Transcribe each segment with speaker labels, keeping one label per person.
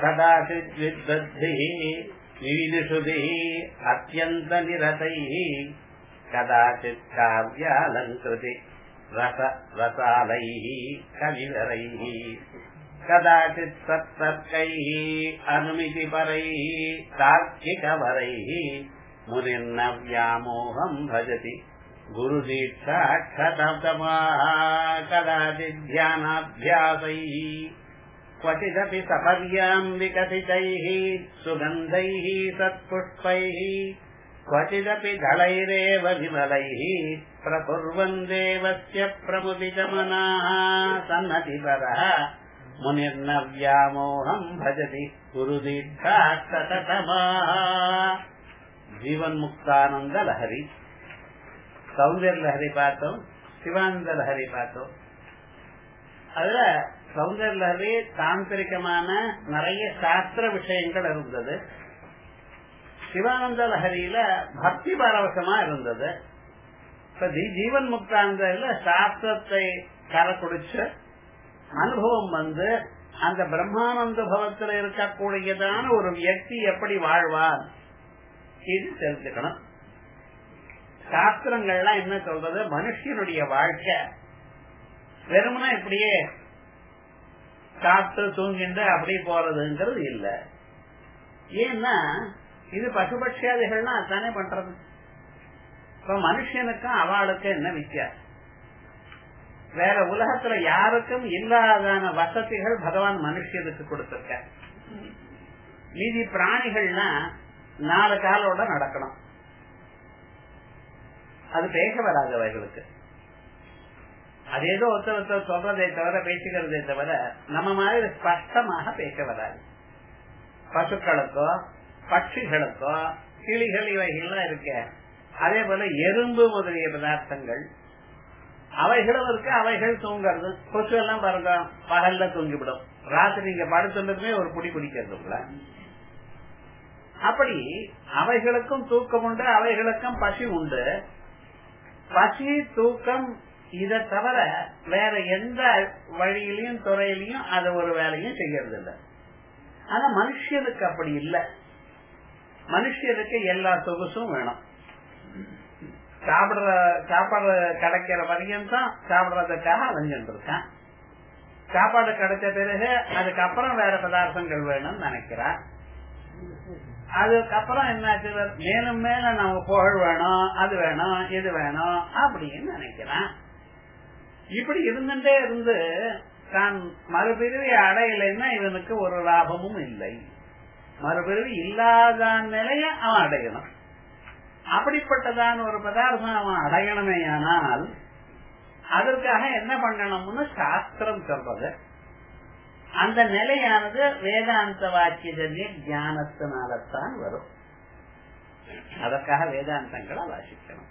Speaker 1: कदाचित् विद्वद्भिः विविदुषुभिः अत्यन्तनिरतैः कदाचित् काव्यालङ्कृति रस रसालैः कविवरैः कदाचित् सत्तर्कैः अनुमितिपरैः तार्किकवरैः मुनिर्न व्यामोहम् भजति गुरुदीक्षाक्षतमाः कदाचित् ध्यानाभ्यासैः क्वचिदपि सपर्याम् विकसितैः सुगन्धैः सत्पुष्पैः क्वचिदपि दलैरेव विमलैः प्रकुर्वन् देवस्य प्रमुदितमनाः सन्नतिपरः मुनिर्न व्यामोहम् भजति गुरुदीक्षाक्षतमाः ஜீவன்முக்தானந்த லஹரி சௌந்தர்ய லஹரி பார்த்தோம் சிவானந்த லஹரி பார்த்தோம் அதுல சௌந்தர்ய லஹரி தாந்திரிகமான நிறைய சாஸ்திர விஷயங்கள் இருந்தது சிவானந்த லஹரியில பக்தி பரவசமா இருந்தது இப்ப ஜீவன் முக்தானந்தில சாஸ்திரத்தை கரை குடிச்சு அனுபவம் வந்து அந்த பிரம்மானந்த பவத்தில் இருக்கக்கூடியதான ஒரு வியக்தி எப்படி வாழ்வார் இது தெரிஞ்சுக்கணும் சாஸ்திரங்கள்லாம் என்ன சொல்றது மனுஷனுடைய வாழ்க்கை வெறுமனா இப்படியே சாப்பிட்டு தூங்கிட்டு அப்படி போறதுங்கிறது இல்ல ஏன்னா இது பசுபட்சியாதிகள்னா அதானே பண்றது இப்ப மனுஷனுக்கும் அவளுக்கும் என்ன வித்தியாசம் வேற உலகத்துல யாருக்கும் இல்லாதான வசதிகள் பகவான் மனுஷனுக்கு கொடுத்திருக்க மீதி பிராணிகள்னா நாலு காலோட நடக்கணும் அது பேச வராது அவைகளுக்கு அது ஏதோ ஒருத்தர் ஒருத்தர் சொல்றதே தவிர பேசுகிறதே தவிர நம்ம மாதிரி ஸ்பஷ்டமாக பேச வராது பசுக்களுக்கோ பட்சிகளுக்கோ கிளிகள் இவைகள்லாம் இருக்க அதே போல எறும்பு முதலிய பதார்த்தங்கள் அவைகளும் இருக்கு அவைகள் தூங்குறது கொசு எல்லாம் பாருங்க பகல்ல தூங்கிவிடும் ராத்திரி நீங்க படுத்துமே ஒரு புடி பிடிக்கிறது அப்படி அவைகளுக்கும் தூக்கம் உண்டு அவைகளுக்கும் பசி உண்டு பசி தூக்கம் இதை தவிர வேற எந்த வழியிலையும் துறையிலையும் அது ஒரு வேலையும் செய்யறது இல்லை ஆனா மனுஷனுக்கு அப்படி இல்லை மனுஷனுக்கு எல்லா சொகுசும் வேணும் சாப்பிடுற சாப்பாடு கிடைக்கிற வரையும் தான் சாப்பிடுறதுக்காக அலைஞ்சிட்டு இருக்கான் சாப்பாடு கிடைச்ச பிறகு அதுக்கப்புறம் வேற பதார்த்தங்கள் வேணும்னு நினைக்கிறான் அதுக்கப்புறம் என்னாச்சு மேலும் மேல நம்ம புகழ் வேணும் அது வேணும் இது வேணும் அப்படின்னு நினைக்கிறான் இப்படி இருந்துட்டே இருந்து தான் மறுபிரிவி அடையலைன்னா இவனுக்கு ஒரு லாபமும் இல்லை மறுபிரிவி இல்லாத நிலைய அவன் அடையணும் அப்படிப்பட்டதான ஒரு பதார்த்தம் அவன் அடையணுமே ஆனால் அதற்காக என்ன பண்ணணும்னு சாஸ்திரம் சொல்றது அந்த நிலையானது வேதாந்த வாக்கியஜன்ய ஞானத்தினால்தான் வரும் அதற்காக வேதாந்தங்களை வாசிக்கணும்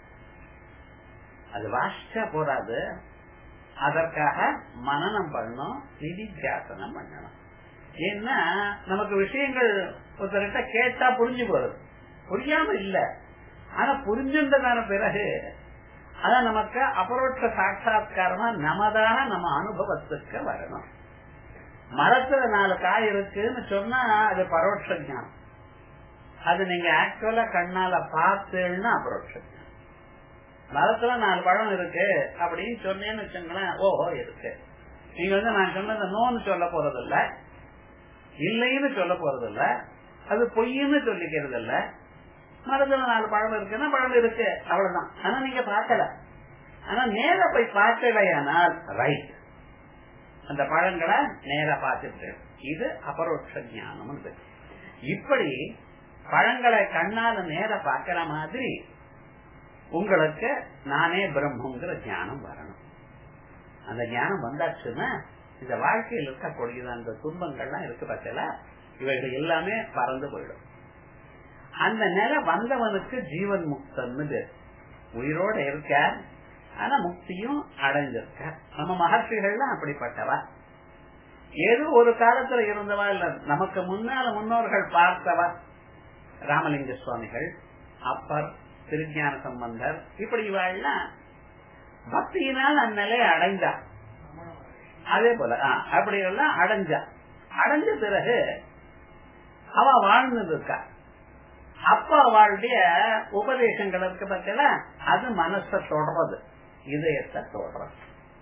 Speaker 1: அது வாசிச்சா போறாது அதற்காக மனநம் பண்ணணும் நிதித்தியாசனம் பண்ணணும் ஏன்னா நமக்கு விஷயங்கள் ஒருத்தர்கிட்ட கேட்டா புரிஞ்சு போறது புரியாம இல்ல ஆனா புரிஞ்சின்றதான பிறகு அத நமக்கு அபரோட்ச சாட்சா்காரமா நமதாக நம்ம அனுபவத்துக்கு வரணும் மரத்துல நாலு காய் இருக்குன்னு சொன்னா அது பரோட்ச ஞானம் அது நீங்க ஆக்சுவலா கண்ணால பார்த்தேன்னா அபரோட்ச ஞானம் மரத்துல நாலு பழம் இருக்கு அப்படின்னு சொன்னேன்னு வச்சுங்களேன் ஓஹோ இருக்கு நீங்க வந்து நான் சொன்னது நோன்னு சொல்ல போறது இல்ல இல்லைன்னு சொல்ல போறது இல்ல அது பொய்ன்னு சொல்லிக்கிறது இல்ல மரத்துல நாலு பழம் இருக்குன்னா பழம் இருக்கு அவ்வளவுதான் ஆனா நீங்க பார்க்கல ஆனா நேர போய் பார்க்கலையானால் ரைட் அந்த பழங்களை நேர பார்த்துட்டு இது அபரோட்ச ஞானம் இப்படி பழங்களை கண்ணால நேர பாக்கிற மாதிரி உங்களுக்கு நானே பிரம்மங்கிற ஞானம் வரணும் அந்த ஞானம் வந்தாச்சுன்னா இந்த வாழ்க்கையில் இருக்கக்கூடியது அந்த துன்பங்கள்லாம் இருக்கு பார்த்தல இவைகள் எல்லாமே பறந்து போயிடும் அந்த நிலை வந்தவனுக்கு ஜீவன் முக்தன்னு பேர் உயிரோட இருக்க ஆனா முக்தியும் அடைஞ்சிருக்க நம்ம மகர்ஷிகள்லாம் அப்படிப்பட்டவா ஏதோ ஒரு காலத்துல இருந்தவா இல்ல நமக்கு முன்னால முன்னோர்கள் பார்த்தவா ராமலிங்க சுவாமிகள் அப்பர் திருஞான சம்பந்தர் இப்படி இவாள்லாம் பக்தியினால் அந்நிலையை அடைந்தா அதே போல அப்படி எல்லாம் அடைஞ்சா அடைஞ்ச பிறகு அவ வாழ்ந்து இருக்கா அப்ப அவளுடைய உபதேசங்கள் இருக்கு பத்தில அது மனசை தொடறது இதயத்தை தொடறது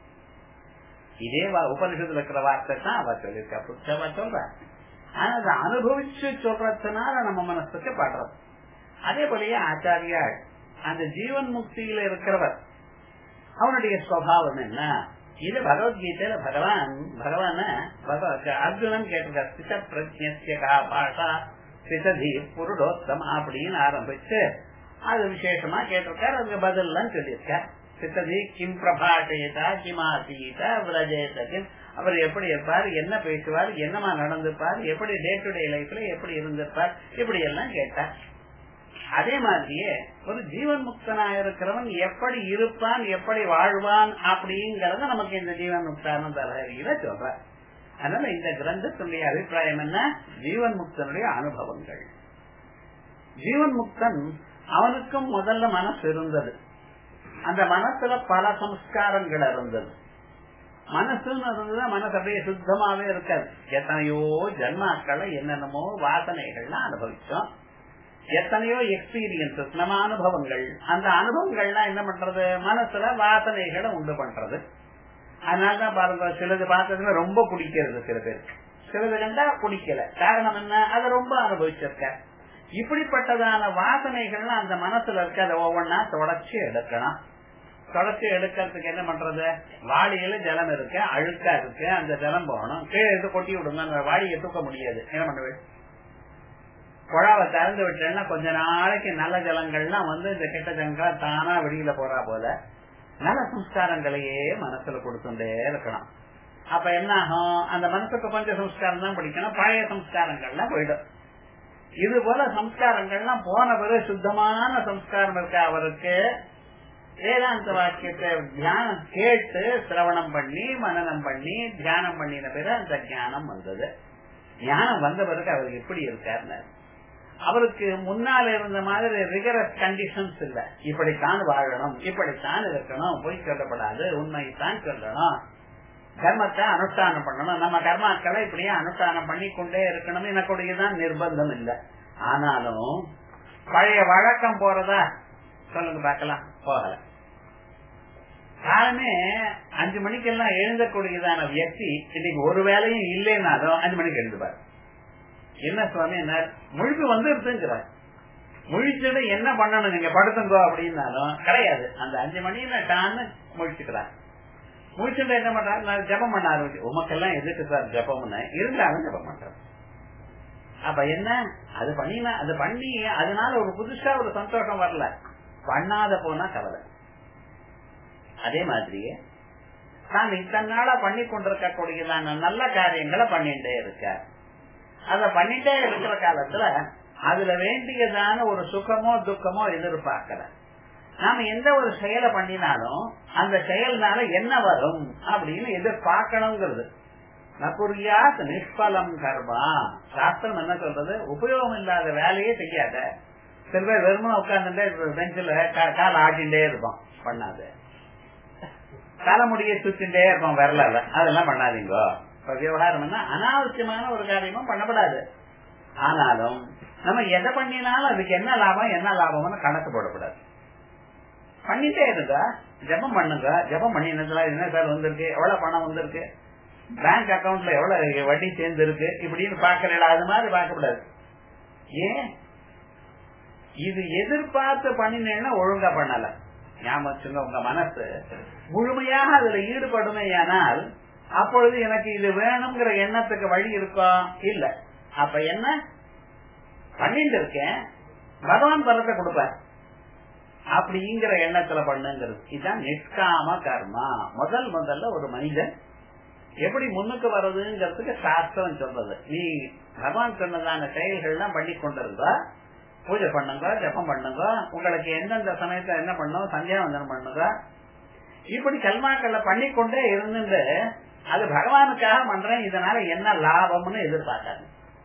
Speaker 1: இதே உபனிஷத்துல இருக்கிற வார்த்தை தான் அவ சொல்லியிருக்கா புத்தவ சொல்ற ஆனா அதை அனுபவிச்சு சொல்றதுனால நம்ம மனசுக்கு படுறது அதே போலயே ஆச்சாரியாள் அந்த ஜீவன் முக்தியில இருக்கிறவர் அவனுடைய சுவாவம் என்ன இது பகவத்கீதையில பகவான் பகவான அர்ஜுனன் கேட்டிருக்கார் சித பிரஜா பாஷா சிததி புருடோத்தம் அப்படின்னு ஆரம்பிச்சு அது விசேஷமா கேட்டிருக்காரு அதுக்கு பதில்லாம் சொல்லியிருக்கார் சித்ததி கிம் பிரபாஷயதா கிமாசீத விரஜயத கிம் அவர் எப்படி இருப்பார் என்ன பேசுவார் என்னமா நடந்திருப்பார் எப்படி டே டு டே லைஃப்ல எப்படி இருந்திருப்பார் இப்படி எல்லாம் கேட்டார் அதே மாதிரியே ஒரு ஜீவன் முக்தனா இருக்கிறவன் எப்படி இருப்பான் எப்படி வாழ்வான் அப்படிங்கறத நமக்கு இந்த ஜீவன் முக்தான தலைவரியில சொல்ற அதனால இந்த கிரந்தத்தினுடைய அபிப்பிராயம் என்ன ஜீவன் முக்தனுடைய அனுபவங்கள் ஜீவன் முக்தன் அவனுக்கும் முதல்ல மனசு இருந்தது அந்த மனசுல பல சம்ஸ்காரங்கள் இருந்தது மனசுன்னு இருந்தது மனசு அப்படியே சுத்தமாவே இருக்காது எத்தனையோ ஜன்மாக்களை என்னென்னமோ வாசனைகள்லாம் அனுபவிச்சோம் எத்தனையோ எக்ஸ்பீரியன்சஸ் நம்ம அனுபவங்கள் அந்த அனுபவங்கள்லாம் என்ன பண்றது மனசுல வாசனைகளை உண்டு பண்றது அதனாலதான் பாருங்க சிலது பார்த்ததுல ரொம்ப பிடிக்கிறது சில பேருக்கு சிலது கண்டா பிடிக்கல காரணம் என்ன அதை ரொம்ப அனுபவிச்சிருக்க இப்படிப்பட்டதான வாசனைகள்லாம் அந்த மனசுல இருக்க அதை ஒவ்வொன்னா தொடர்ச்சி எடுக்கணும் தொடர்ச்சி எடுக்கிறதுக்கு என்ன பண்றது வாளியில ஜலம் இருக்கு அழுக்கா இருக்கு அந்த ஜலம் போகணும் கீழே எடுத்து கொட்டி விடுங்க அந்த வாளியை தூக்க முடியாது என்ன பண்ணுவேன் குழாவை திறந்து விட்டேன்னா கொஞ்ச நாளைக்கு நல்ல ஜலங்கள்லாம் வந்து இந்த கெட்ட ஜலங்களா தானா வெளியில போறா போல நல்ல சம்ஸ்காரங்களையே மனசுல கொடுத்துட்டே இருக்கணும் அப்ப என்ன ஆகும் அந்த மனசுக்கு கொஞ்சம் சம்ஸ்காரம் தான் பிடிக்கணும் பழைய சம்ஸ்காரங்கள்லாம் போயிடும் இது போல சம்ஸ்காரங்கள்லாம் போன பிறகு சுத்தமான சம்ஸ்காரம் இருக்க அவருக்கு வேதாந்த வாக்கியத்தை தியானம் கேட்டு சிரவணம் பண்ணி மனநம் பண்ணி தியானம் பண்ணின பிறகு அந்த ஞானம் வந்தது ஞானம் வந்த பிறகு அவர் எப்படி இருக்காருன்னு அவருக்கு முன்னால இருந்த மாதிரி ரிகரஸ் கண்டிஷன்ஸ் இல்ல இப்படித்தான் வாழணும் இப்படித்தான் இருக்கணும் பொய் சொல்லப்படாது உண்மைத்தான் சொல்லணும் கர்மத்தை அனுஷ்டானம் பண்ணணும் நம்ம கர்மாக்களை இப்படியே அனுஷ்டானம் பண்ணி கொண்டே இருக்கணும் எனக்குடையதான் நிர்பந்தம் இல்லை ஆனாலும் பழைய வழக்கம் போறதா சொல்லுங்க பாக்கலாம் போகல காலமே அஞ்சு மணிக்கெல்லாம் எழுந்தக்கூடியதான வியக்தி இன்னைக்கு ஒரு வேலையும் இல்லைன்னாலும் அஞ்சு மணிக்கு எழுந்துப்பார் என்ன சுவாமி என்ன முழுக்கு வந்துருச்சுங்கிறார் முழிச்சது என்ன பண்ணணும் நீங்க படுத்துங்கோ அப்படின்னாலும் கிடையாது அந்த அஞ்சு மணியில டான்னு முழிச்சுக்கிறார் முழிச்சுட்டு என்ன பண்றாரு நான் ஜபம் பண்ண ஆரம்பிச்சு உமக்கெல்லாம் எதுக்கு சார் ஜபம்னு இருந்தாலும் ஜபம் பண்றேன் அப்ப என்ன அது பண்ணினா அது பண்ணி அதனால ஒரு புதுசா ஒரு சந்தோஷம் வரல பண்ணாத போனா கவலை அதே மாதிரியே தான் இத்தனை நாளா பண்ணி கொண்டிருக்கக்கூடியதான நல்ல காரியங்களை பண்ணிட்டே இருக்கார் அத பண்ணிட்டே இருக்கிற காலத்துல அதுல வேண்டியதான ஒரு சுகமோ துக்கமோ எதிர்பார்க்கல நாம எந்த ஒரு செயலை பண்ணினாலும் அந்த செயல்னால என்ன வரும் அப்படின்னு எதிர்பார்க்கணுங்கிறது நகுரியாத் நிஷ்பலம் கர்மா சாஸ்திரம் என்ன சொல்றது உபயோகம் இல்லாத வேலையே செய்யாத சில பேர் வெறுமனை உட்கார்ந்துட்டே பெஞ்சில் கால ஆட்டின்டே இருப்பான் பண்ணாது தலைமுடியை சுத்தின்டே இருப்பான் வரல அதெல்லாம் பண்ணாதீங்க விவகாரம் அனாவசியமான ஒரு காரியமும் பண்ணப்படாது ஆனாலும் நம்ம எதை பண்ணினாலும் அதுக்கு என்ன லாபம் என்ன லாபம்னு கணக்கு போடக்கூடாது பண்ணிட்டே இருந்தா ஜபம் பண்ணுங்க ஜபம் பண்ணினதுல என்ன சார் வந்திருக்கு எவ்வளவு பணம் வந்திருக்கு பேங்க் அக்கவுண்ட்ல எவ்வளவு வட்டி சேர்ந்து இருக்கு இப்படின்னு பாக்கல அது மாதிரி பார்க்கக்கூடாது ஏன் இது எதிர்பார்த்து பண்ணினேன்னா ஒழுங்கா பண்ணல ஞாபகம் உங்க மனசு முழுமையாக அதுல ஈடுபடுமையானால் அப்பொழுது எனக்கு இது வேணுங்கிற எண்ணத்துக்கு வழி இருக்கும் இல்ல அப்ப என்ன பண்ணிட்டு இருக்கேன் பகவான் பலத்தை கொடுப்பார் அப்படிங்கிற எண்ணத்துல பண்ணுங்கிறது இதுதான் நிஷ்காம கர்மா முதல் முதல்ல ஒரு மனிதன் எப்படி முன்னுக்கு வர்றதுங்கிறதுக்கு சாஸ்திரம் சொல்றது நீ பகவான் சொன்னதான செயல்கள்லாம் பண்ணி கொண்டிருந்தா பூஜை பண்ணுங்க ஜப்பம் பண்ணுங்க உங்களுக்கு எந்தெந்த சமயத்துல என்ன பண்ணும் சந்தியாவந்தனம் பண்ணுங்க இப்படி கல்மாக்களை பண்ணிக்கொண்டே இருந்துட்டு அது பகவானுக்காக பண்றேன் இதனால என்ன லாபம்னு எதிர்பார்க்காது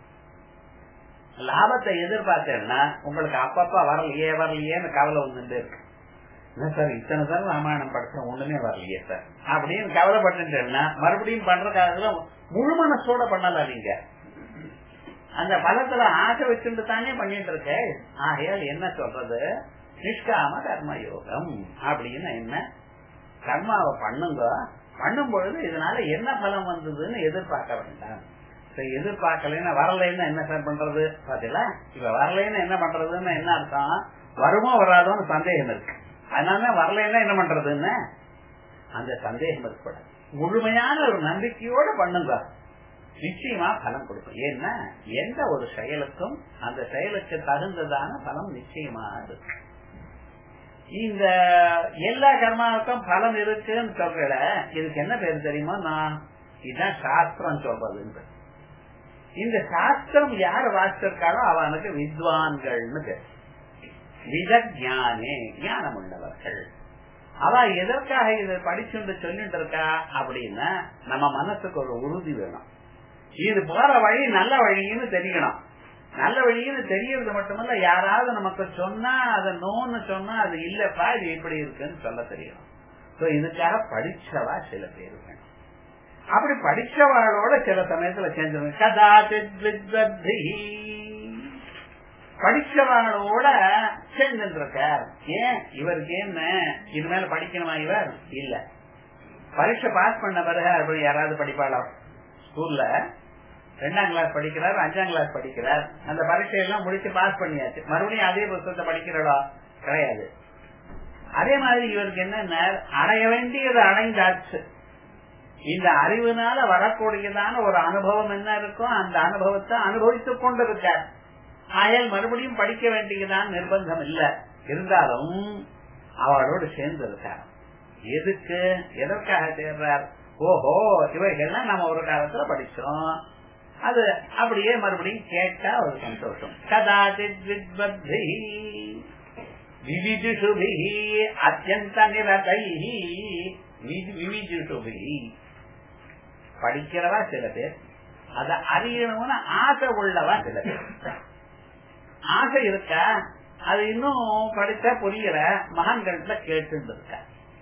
Speaker 1: லாபத்தை எதிர்பார்த்தேன்னா உங்களுக்கு அப்பப்ப வரலையே வரலையேன்னு கவலை வந்துட்டு இருக்கு என்ன சார் இத்தனை சார் ராமாயணம் படிச்சோம் ஒண்ணுமே வரலையே சார் அப்படின்னு கவலைப்பட்டுட்டேன்னா மறுபடியும் பண்றதுக்காக முழு மனசோட பண்ணல நீங்க அந்த பலத்துல ஆசை வச்சுட்டு தானே பண்ணிட்டு இருக்க ஆகையால் என்ன சொல்றது நிஷ்காம கர்ம யோகம் அப்படின்னு என்ன கர்மாவை பண்ணுங்க பண்ணும் பொழுது இதனால என்ன பலம் வந்ததுன்னு எதிர்பார்க்க வேண்டாம் எதிர்பார்க்கலன்னா வரலைன்னா என்ன சார் பண்றது பாத்தீங்களா இப்ப வரலைன்னா என்ன பண்றதுன்னு என்ன அர்த்தம் வருமோ வராதோன்னு சந்தேகம் இருக்கு அதனால வரலைன்னா என்ன பண்றதுன்னு அந்த சந்தேகம் இருக்கக்கூடாது முழுமையான ஒரு நம்பிக்கையோட பண்ணுங்க நிச்சயமா பலம் கொடுக்கும் ஏன்னா எந்த ஒரு செயலுக்கும் அந்த செயலுக்கு தகுந்ததான பலம் நிச்சயமா இருக்கு இந்த எல்லா கர்மாவுக்கும் பலம் இருக்குன்னு சொல்ற இதுக்கு என்ன பேர் தெரியுமா நான் இதுதான் சாஸ்திரம் சொல்றது இந்த சாஸ்திரம் யார் வாசிச்சிருக்காரோ அவனுக்கு வித்வான்கள்னு பேர் விதஜானே ஞானம் உள்ளவர்கள் அவ எதற்காக இதை படிச்சுட்டு சொல்லிட்டு இருக்கா அப்படின்னா நம்ம மனசுக்கு ஒரு உறுதி வேணும் இது போற வழி நல்ல வழின்னு தெரியணும் நல்ல வழின்னு தெரியறது மட்டுமல்ல யாராவது நமக்கு சொன்னா அதை நோன்னு சொன்னா அது இல்லப்பா இது இப்படி இருக்குன்னு சொல்ல தெரியணும் சோ இதுக்காக படிச்சவா சில பேர் வேணும் அப்படி படிச்சவாளோட சில சமயத்துல சேர்ந்து கதாச்சித் படிச்சவங்களோட சேர்ந்து இருக்கார் ஏன் இவருக்கு என்ன இது மேல படிக்கணுமா இவர் இல்ல பரீட்சை பாஸ் பண்ண பிறகு அப்படி யாராவது படிப்பாளா ஸ்கூல்ல ரெண்டாம் கிளாஸ் படிக்கிறார் அஞ்சாம் கிளாஸ் படிக்கிறார் அந்த பரீட்சையெல்லாம் முடிச்சு பாஸ் பண்ணியாச்சு மறுபடியும் அதே புத்தகத்தை படிக்கிறடா கிடையாது அதே மாதிரி இவருக்கு என்ன அடைய வேண்டியது அடைந்தாச்சு இந்த அறிவுனால வரக்கூடியதான ஒரு அனுபவம் என்ன இருக்கும் அந்த அனுபவத்தை அனுபவித்துக் கொண்டிருக்கார் ஆயால் மறுபடியும் படிக்க வேண்டியதான் நிர்பந்தம் இல்ல இருந்தாலும் அவளோடு சேர்ந்து இருக்கார் எதுக்கு எதற்காக சேர்றார் ஓஹோ இவைகள்லாம் நம்ம ஒரு காலத்துல படிச்சோம் அது அப்படியே மறுபடியும் கேட்டா ஒரு சந்தோஷம் கதாச்சித் வித்வத்பி விவிஜுஷுபி அத்தியந்த நிரதை விவிஜுஷுபி படிக்கிறவா சில பேர் அத அறியணும்னு ஆசை உள்ளவா சில பேர் ஆசை இருக்கா அது இன்னும் படிச்சா புரியல மகான்கள்ல கேட்டு இருக்க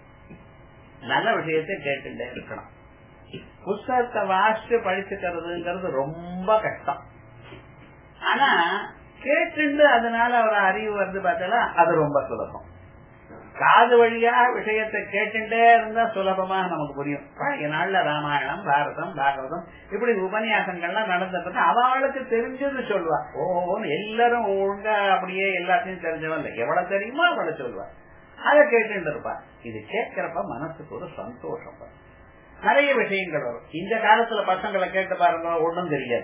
Speaker 1: நல்ல விஷயத்தை கேட்டுட்டே இருக்கணும் புஸ்தகத்தை வாசிச்சு படிச்சுக்கிறதுங்கிறது ரொம்ப கஷ்டம் ஆனா கேட்டு அதனால ஒரு அறிவு வந்து பார்த்தா அது ரொம்ப சுலபம் காது வழியா விஷயத்தை கேட்டுட்டே இருந்தா சுலபமா நமக்கு புரியும் பழைய நாள்ல ராமாயணம் பாரதம் பாகவதம் இப்படி உபன்யாசங்கள்லாம் நடந்துட்டு அவளுக்கு தெரிஞ்சது சொல்லுவா ஓன்னு எல்லாரும் ஒழுங்கா அப்படியே எல்லாத்தையும் தெரிஞ்சவன் இல்லை எவ்வளவு தெரியுமோ அவளை சொல்லுவா அதை கேட்டுட்டு இருப்பா இது கேட்கிறப்ப மனசுக்கு ஒரு சந்தோஷம் நிறைய விஷயங்கள் வரும் இந்த காலத்துல பசங்களை கேட்டு பாருங்க ஒன்றும் தெரியாது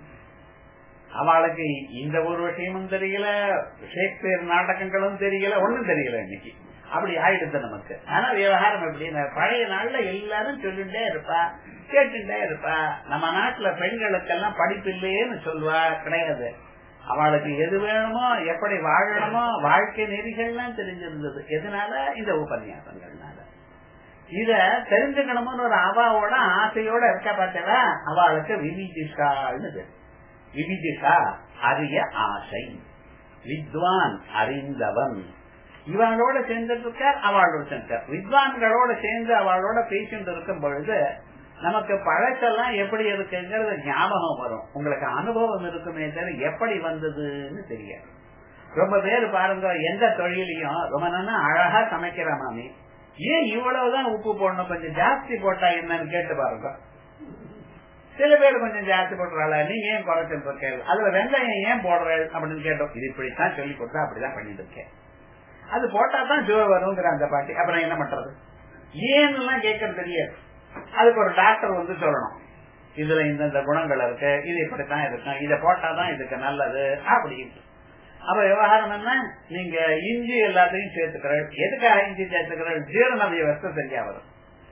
Speaker 1: அவளுக்கு இந்த ஒரு விஷயமும் தெரியல ஷேக்ஸ்பியர் நாடகங்களும் தெரியல ஒன்னும் தெரியல இன்னைக்கு அப்படி ஆயிடுது நமக்கு ஆனா விவகாரம் எப்படின்னு பழைய நாள்ல எல்லாரும் சொல்லிட்டே இருப்பா கேட்டுட்டே இருப்பா நம்ம நாட்டுல பெண்களுக்கெல்லாம் படிப்பு இல்லையேன்னு சொல்லுவா கிடையாது அவளுக்கு எது வேணுமோ எப்படி வாழணுமோ வாழ்க்கை நெறிகள்லாம் தெரிஞ்சிருந்தது எதனால இந்த உபன்யாசங்கள்னால இத தெரிஞ்சுக்கணும்னு ஒரு அவாவோட ஆசையோட இருக்க பார்த்தா அவளுக்கு விவிதிஷான்னு பேர் விவிதிஷா அறிய ஆசை வித்வான் அறிந்தவன் இவனோட சேர்ந்துட்டு இருக்கார் அவளோட சேர்ந்தார் வித்வான்களோட சேர்ந்து அவளோட பேசிட்டு இருக்கும் பொழுது நமக்கு பழக்கெல்லாம் எப்படி இருக்குங்கிறது ஞாபகம் வரும் உங்களுக்கு அனுபவம் இருக்குமே தவிர எப்படி வந்ததுன்னு தெரியாது ரொம்ப பேர் பாருங்க எந்த தொழிலையும் ரொம்ப நல்லா அழகா சமைக்கிற மாமி ஏன் இவ்வளவுதான் உப்பு போடணும் கொஞ்சம் ஜாஸ்தி போட்டா என்னன்னு கேட்டு பாருங்க சில பேர் கொஞ்சம் ஜாஸ்தி போடுறாள் நீங்க ஏன் குறைச்சிட்டு இருக்க அதுல வெங்காயம் ஏன் போடுற அப்படின்னு கேட்டோம் இது இப்படித்தான் சொல்லி கொடுத்தா அப்படிதான் பண்ணிட்டு இருக்கேன் அது போட்டா தான் ஜோ வருங்கிற அந்த பாட்டி அப்புறம் என்ன பண்றது ஏன்னு கேட்கறது தெரியாது அதுக்கு ஒரு டாக்டர் வந்து சொல்லணும் இதுல இந்த குணங்கள் இருக்கு இது இப்படித்தான் இருக்கும் இதை போட்டாதான் இதுக்கு நல்லது அப்படின்னு அப்ப விவகாரம் என்ன நீங்க இஞ்சி எல்லாத்தையும் சேர்த்துக்கிறேன் எதுக்காக இஞ்சி சேர்த்துக்கிறேன் ஜீரண வியவஸ்தை சரியா வரும்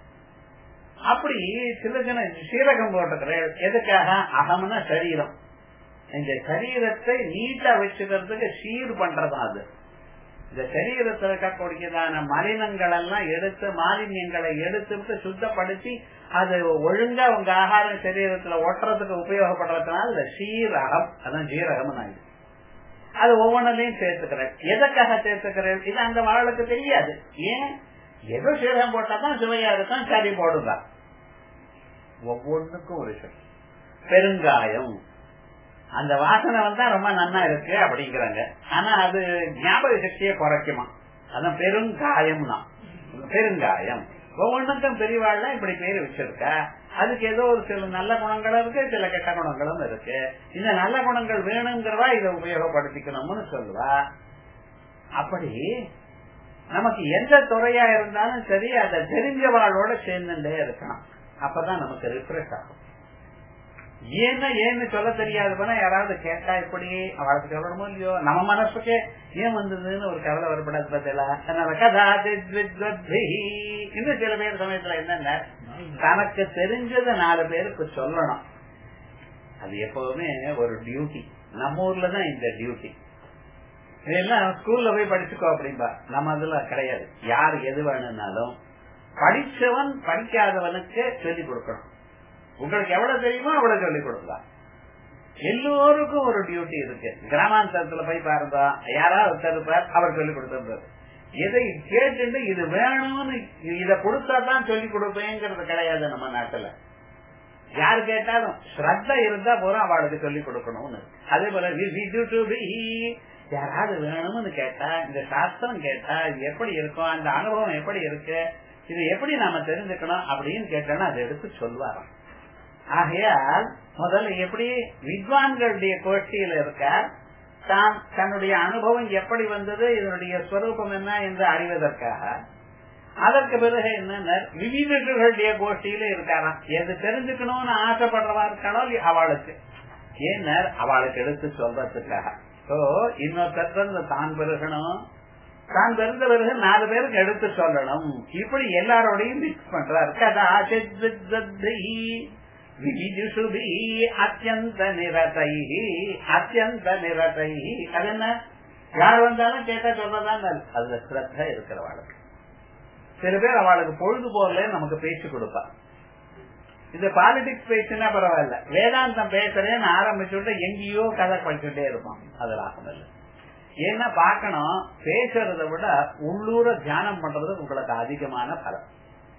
Speaker 1: அப்படி சில ஜன சீரகம் போட்டுக்கிறேன் எதுக்காக அகம்னா சரீரம் இந்த சரீரத்தை நீட்டா வச்சுக்கிறதுக்கு சீர் பண்றதா அது இந்த சரீரத்தில் இருக்கக்கூடியதான மலினங்கள் எல்லாம் எடுத்து மாலின்யங்களை எடுத்துட்டு சுத்தப்படுத்தி அது ஒழுங்கா உங்க ஆகாரம் சரீரத்துல ஒட்டுறதுக்கு உபயோகப்படுறதுனால இந்த சீரகம் அதான் ஜீரகம் ஆயிடுது அது ஒவ்வொன்றிலையும் சேர்த்துக்கிறேன் எதற்காக சேர்த்துக்கிறேன் இது அந்த வாழலுக்கு தெரியாது ஏன் ஏதோ சீரகம் போட்டா தான் சுவையா இருக்கும் சரி போடுங்க ஒவ்வொன்றுக்கும் ஒரு சரி பெருங்காயம் அந்த வாசனை வந்தா ரொம்ப நன்னா இருக்கு அப்படிங்கிறாங்க ஆனா அது ஞாபக சக்தியை குறைக்குமா அதான் பெருங்காயம் தான் பெருங்காயம் ஒவ்வொன்றுக்கும் பெரியவாள்லாம் இப்படி பேர் வச்சிருக்கா அதுக்கு ஏதோ ஒரு சில நல்ல குணங்களும் இருக்கு சில கெட்ட குணங்களும் இருக்கு இந்த நல்ல குணங்கள் வேணுங்கிறவா இதை உபயோகப்படுத்திக்கணும்னு சொல்லுவா அப்படி நமக்கு எந்த துறையா இருந்தாலும் சரி அதை தெரிஞ்சவாளோட சேர்ந்துட்டே இருக்கணும் அப்பதான் நமக்கு ரிஃப்ரெஷ் ஆகும் ஏன்னா ஏன்னு சொல்ல தெரியாது போனா யாராவது கேட்டா இப்படி அவளுக்கு சொல்லணுமோ இல்லையோ நம்ம மனசுக்கே ஏன் வந்ததுன்னு ஒரு கவலை வரப்படாது பார்த்தல அதனால கதா இன்னும் சில பேர் சமயத்துல என்னென்ன தனக்கு தெரிஞ்சத நாலு பேருக்கு சொல்லணும் அது எப்பவுமே ஒரு டியூட்டி நம்ம ஊர்ல தான் இந்த டியூட்டி இதெல்லாம் ஸ்கூல்ல போய் படிச்சுக்கோ அப்படின்பா நம்ம அதுல கிடையாது யார் எது வேணும்னாலும் படிச்சவன் படிக்காதவனுக்கு சொல்லிக் கொடுக்கணும் உங்களுக்கு எவ்வளவு தெரியுமோ அவ்வளவு சொல்லிக் கொடுக்கலாம் எல்லோருக்கும் ஒரு டியூட்டி இருக்கு கிராமாந்தரத்துல போய் பாருங்க யாராவது இருப்பார் அவர் சொல்லிக் கொடுத்துருப்பார் எதை கேட்டு இது வேணும்னு இத கொடுத்தா தான் சொல்லிக் கொடுப்பேங்கிறது கிடையாது நம்ம நாட்டுல யாரு கேட்டாலும் ஸ்ரத்த இருந்தா போறோம் அவளுக்கு சொல்லிக் கொடுக்கணும்னு அதே போல யாராவது வேணும்னு கேட்டா இந்த சாஸ்திரம் கேட்டா இது எப்படி இருக்கும் அந்த அனுபவம் எப்படி இருக்கு இது எப்படி நாம தெரிஞ்சுக்கணும் அப்படின்னு கேட்டோம்னா அதை எடுத்து சொல்லுவாராம் ஆகையால் முதல்ல எப்படி வித்வான்களுடைய கோஷ்டியில இருக்க தான் தன்னுடைய அனுபவம் எப்படி வந்தது இதனுடைய ஸ்வரூபம் என்ன என்று அறிவதற்காக அதற்கு பிறகு என்ன விவிதர்களுடைய கோஷ்டியில இருக்காராம் எது தெரிஞ்சுக்கணும்னு ஆசைப்படுறவா இருக்காளோ அவளுக்கு ஏன்னர் அவளுக்கு எடுத்து சொல்றதுக்காக சோ இன்னொருத்தர் தான் பெருகணும் தான் பிறந்த பிறகு நாலு பேருக்கு எடுத்து சொல்லணும் இப்படி எல்லாரோடையும் மிக்ஸ் பண்றாரு கதா விவிதுஷுபி அத்தியந்த நிரதை அத்தியந்த நிரதை அது என்ன யார் வந்தாலும் கேட்டா சொல்லதான் அதுல ஸ்ரத்த இருக்கிறவாளுக்கு சில பேர் அவளுக்கு பொழுது போகல நமக்கு பேச்சு கொடுப்பா இந்த பாலிடிக்ஸ் பேச்சுன்னா பரவாயில்ல வேதாந்தம் பேசுறேன்னு ஆரம்பிச்சுட்டு எங்கேயோ கதை படிச்சுட்டே இருப்பான் அதுல ஆகல ஏன்னா பாக்கணும் பேசுறத விட உள்ளூர தியானம் பண்றது உங்களுக்கு அதிகமான பலம்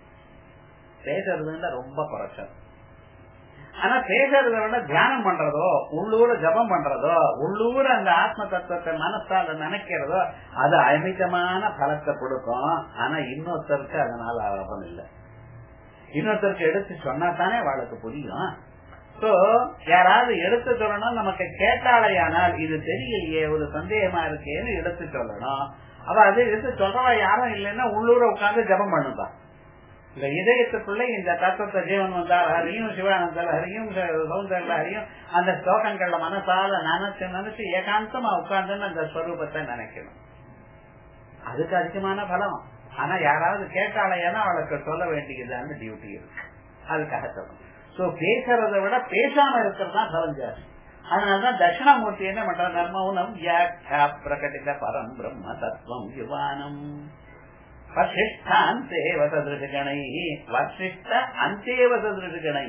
Speaker 1: பேசுறதுன்னா ரொம்ப குறைச்சல் ஆனா பேசுறத விட தியானம் பண்றதோ உள்ளூர ஜபம் பண்றதோ உள்ளூர அந்த ஆத்ம தத்துவத்தை மனசால நினைக்கிறதோ அது அமிதமான பலத்தை கொடுக்கும் ஆனா இன்னொருத்தருக்கு அதனால லாபம் இல்லை இன்னொருத்தருக்கு எடுத்து சொன்னா தானே அவளுக்கு புரியும் சோ யாராவது எடுத்து சொல்லணும் நமக்கு கேட்டாலையானால் இது தெரியலையே ஒரு சந்தேகமா இருக்கேன்னு எடுத்து சொல்லணும் அவ அது எடுத்து சொல்றவா யாரும் இல்லைன்னா உள்ளூர உட்கார்ந்து ஜபம் பண்ணுப்பா இந்த இதயத்துக்குள்ள இந்த தத்துவத்தை ஜீவன் வந்தால் ஹரியும் சிவானந்தால் ஹரியும் சௌந்தர்ல ஹரியும் அந்த ஸ்லோகங்கள்ல மனசால நினைச்சு நினைச்சு ஏகாந்தமா உட்கார்ந்துன்னு அந்த ஸ்வரூபத்தை நினைக்கணும் அதுக்கு அதிகமான பலம் ஆனா யாராவது கேட்டாலையானா அவளுக்கு சொல்ல வேண்டியதான டியூட்டி இருக்கு அதுக்காக சொல்லணும் சோ பேசுறத விட பேசாம இருக்கிறது தான் பலம் ஜாஸ்தி அதனாலதான் தட்சிணாமூர்த்தி என்ன பண்ற நர்மௌனம் பிரகட்டித பரம் பிரம்ம தத்துவம் யுவானம் வசிஷ்ட அந்தேவ சதிருஷகணை வசிஷ்ட அந்தேவ சதிருஷகணை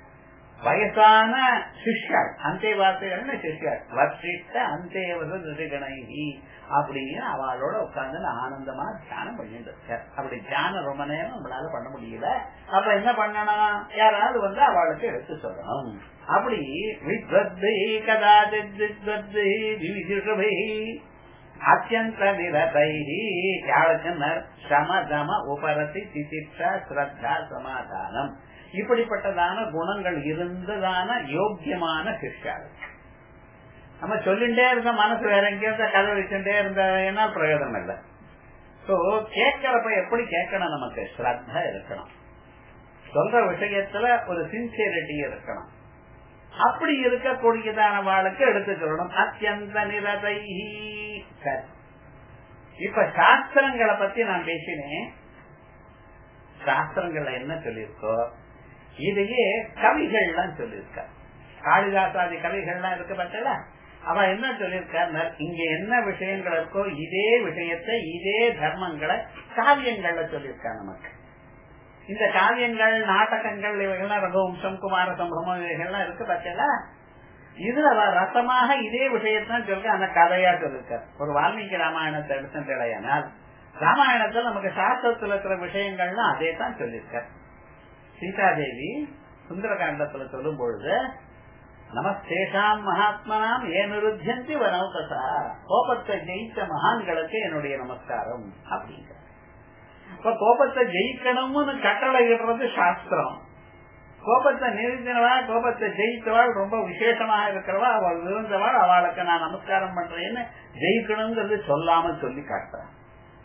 Speaker 1: வயசான சிஷ்யாள் அந்தேவாசிகள் சிஷ்யாள் வசிஷ்ட அந்தேவ சதிருஷகணை அப்படின்னு அவளோட உட்கார்ந்து ஆனந்தமா தியானம் பண்ணிட்டு இருக்கார் அப்படி தியானம் ரொம்ப நேரம் நம்மளால பண்ண முடியல அப்ப என்ன பண்ணணும் யாராவது வந்து அவளுக்கு எடுத்து சொல்லணும் அப்படி வித்வத்தை கதாச்சித் வித்வத்தை விவிதிஷபை அத்தியந்த நிரதை யாழக்கன்னர் சமதம உபரதி திதிப்சா ஸ்ரத்தா சமாதானம் இப்படிப்பட்டதான குணங்கள் இருந்ததான யோக்கியமான சிஷ்யாள் நம்ம சொல்லிட்டே இருந்த மனசு வேற எங்கேயாவது கதை வச்சுட்டே இருந்த என்ன பிரயோஜனம் இல்லை சோ கேட்கிறப்ப எப்படி கேட்கணும் நமக்கு ஸ்ரத்தா இருக்கணும் சொல்ற விஷயத்துல ஒரு சின்சியரிட்டி இருக்கணும் அப்படி இருக்கக்கூடியதான வாழ்க்கை எடுத்துக்கணும் அத்தியந்த நிரதை சரி இப்ப சாஸ்திரங்களை பத்தி நான் பேசினேன் சாஸ்திரங்கள்ல என்ன சொல்லியிருக்கோ இதையே கவிகள்லாம் சொல்லியிருக்க காளிதாசாதி கவிகள்லாம் இருக்கு பார்த்தல அவ என்ன சொல்லியிருக்கார் இங்க என்ன விஷயங்கள் இருக்கோ இதே விஷயத்தை இதே தர்மங்களை காவியங்கள்ல சொல்லியிருக்கா நமக்கு இந்த காவியங்கள் நாடகங்கள் இவைகள்லாம் ரகுவம்சம் குமார சம்பவம் இவைகள்லாம் இருக்கு பார்த்தல இதுல ரசமாக இதே விஷயத்தான் சொல்ல அந்த கதையா சொல்லிருக்க ஒரு வால்மீகி ராமாயணத்தை எடுத்துடையானால் ராமாயணத்துல நமக்கு சாஸ்திரத்துல இருக்கிற விஷயங்கள்லாம் அதே தான் சொல்லியிருக்க சீதாதேவி சுந்தரகாண்டத்துல சொல்லும் பொழுது நமஸ்தேஷாம் மகாத்மனாம் ஏன் நிருத்தியந்தி வனௌகசா கோபத்தை ஜெயித்த மகான்களுக்கு என்னுடைய நமஸ்காரம் அப்படிங்கிற இப்ப கோபத்தை ஜெயிக்கணும்னு கட்டளை இடுறது சாஸ்திரம் கோபத்தை நிறுத்தினவா கோபத்தை ஜெயித்தவாள் ரொம்ப விசேஷமாக இருக்கிறவா அவள் இருந்தவாள் அவளுக்கு நான் நமஸ்காரம் பண்றேன்னு ஜெயிக்கணுங்கிறது சொல்லாம சொல்லி காட்டுறான்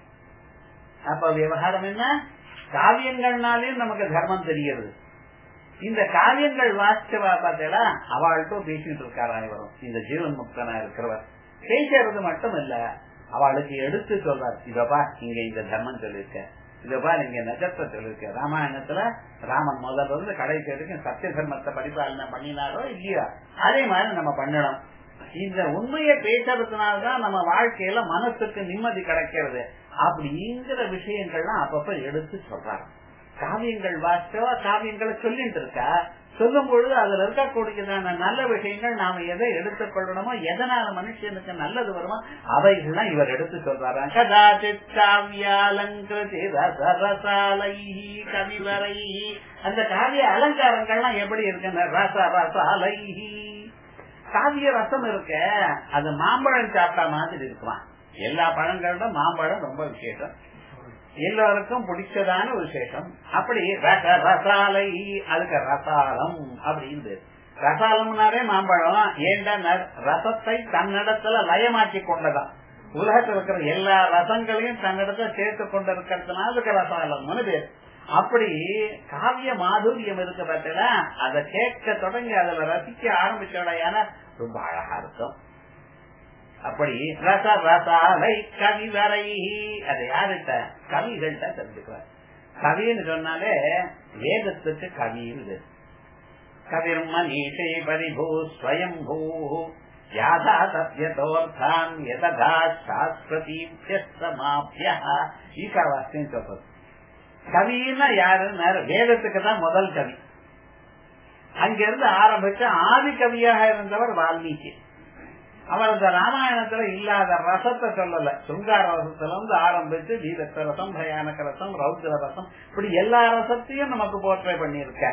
Speaker 1: அப்ப விவகாரம் என்ன காவியங்கள்னாலேயும் நமக்கு தர்மம் தெரிகிறது இந்த காவியங்கள் வாசிச்சவா பார்த்தா அவள்கிட்ட பேசிட்டு இருக்காரா இவரும் இந்த ஜீவன் முக்தனா இருக்கிறவர் பேசுறது மட்டும் இல்ல அவளுக்கு எடுத்து சொல்றார் இதப்பா இங்க இந்த தர்மம் சொல்லியிருக்க இதப்பா நீங்க நஜத்தை சொல்லிருக்க ராமாயணத்துல ராமன் முதல்ல இருந்து கடைசி வரைக்கும் சத்திய தர்மத்தை பரிபாலனை பண்ணினாரோ இல்லையா அதே மாதிரி நம்ம பண்ணணும் இந்த உண்மையை பேசுறதுனால்தான் நம்ம வாழ்க்கையில மனசுக்கு நிம்மதி கிடைக்கிறது அப்படிங்கிற விஷயங்கள்லாம் அப்பப்ப எடுத்து சொல்றாங்க காவியங்கள் வாசிச்சவா காவியங்களை சொல்லிட்டு இருக்கா சொல்லும் பொழுது அதுல இருக்கக்கூடியதான நல்ல விஷயங்கள் நாம எதை எடுத்துக் கொள்ளணுமோ எதனால மனுஷனுக்கு நல்லது வருமோ அவைகள்லாம் இவர் எடுத்து சொல்றாராம் கதாச்சித் காவியாலங்கிருதி ரசரசாலை கவிவரை அந்த காவிய அலங்காரங்கள்லாம் எப்படி இருக்குன்னு ரச ரசாலை காவிய ரசம் இருக்க அது மாம்பழம் சாப்பிட்டா மாதிரி இருக்குமா எல்லா பழங்களோட மாம்பழம் ரொம்ப விசேஷம் எல்லோருக்கும் பிடிச்சதான விசேஷம் அப்படி ரச ரசாலை அதுக்கு ரசாலம் அப்படின்னு ரசாலம்னாலே மாம்பழம் ஏண்டா ரசத்தை தன்னிடத்துல லயமாக்கி கொண்டதான் உலகத்தில் இருக்கிற எல்லா ரசங்களையும் தன்னிடத்துல சேர்த்து கொண்டு இருக்கிறதுனால அதுக்கு ரசாலம்னு பேர் அப்படி காவிய மாதுரியம் இருக்கு பார்த்தீங்களா அதை கேட்க தொடங்கி அதுல ரசிக்க ஆரம்பிச்சோடையான ரொம்ப அழகா இருக்கும் அப்படி ரச ரசாலை கவிவரை அதை யாருட்ட கவிகள்கிட்ட தெரிஞ்சுக்கிறார் கவின்னு சொன்னாலே வேதத்துக்கு கவின்னு கவிர் மனிஷே பரிபூ ஸ்வயம்பூ யாதா சத்யதோர்த்தான் யதா சாஸ்வதீபியஸ்தமாபிய ஈகாவாஸ்தியம் சொல்றது கவின்னா யாருன்னு வேதத்துக்கு தான் முதல் கவி அங்கிருந்து ஆரம்பிச்சு ஆதி கவியாக இருந்தவர் வால்மீகி அவர் அந்த ராமாயணத்துல இல்லாத ரசத்தை சொல்லல சுங்கார ரசத்துல இருந்து ஆரம்பிச்சு தீரத்த ரசம் பயானக ரசம் ரௌத்ர ரசம் இப்படி எல்லா ரசத்தையும் நமக்கு போர்ட்ரே பண்ணியிருக்க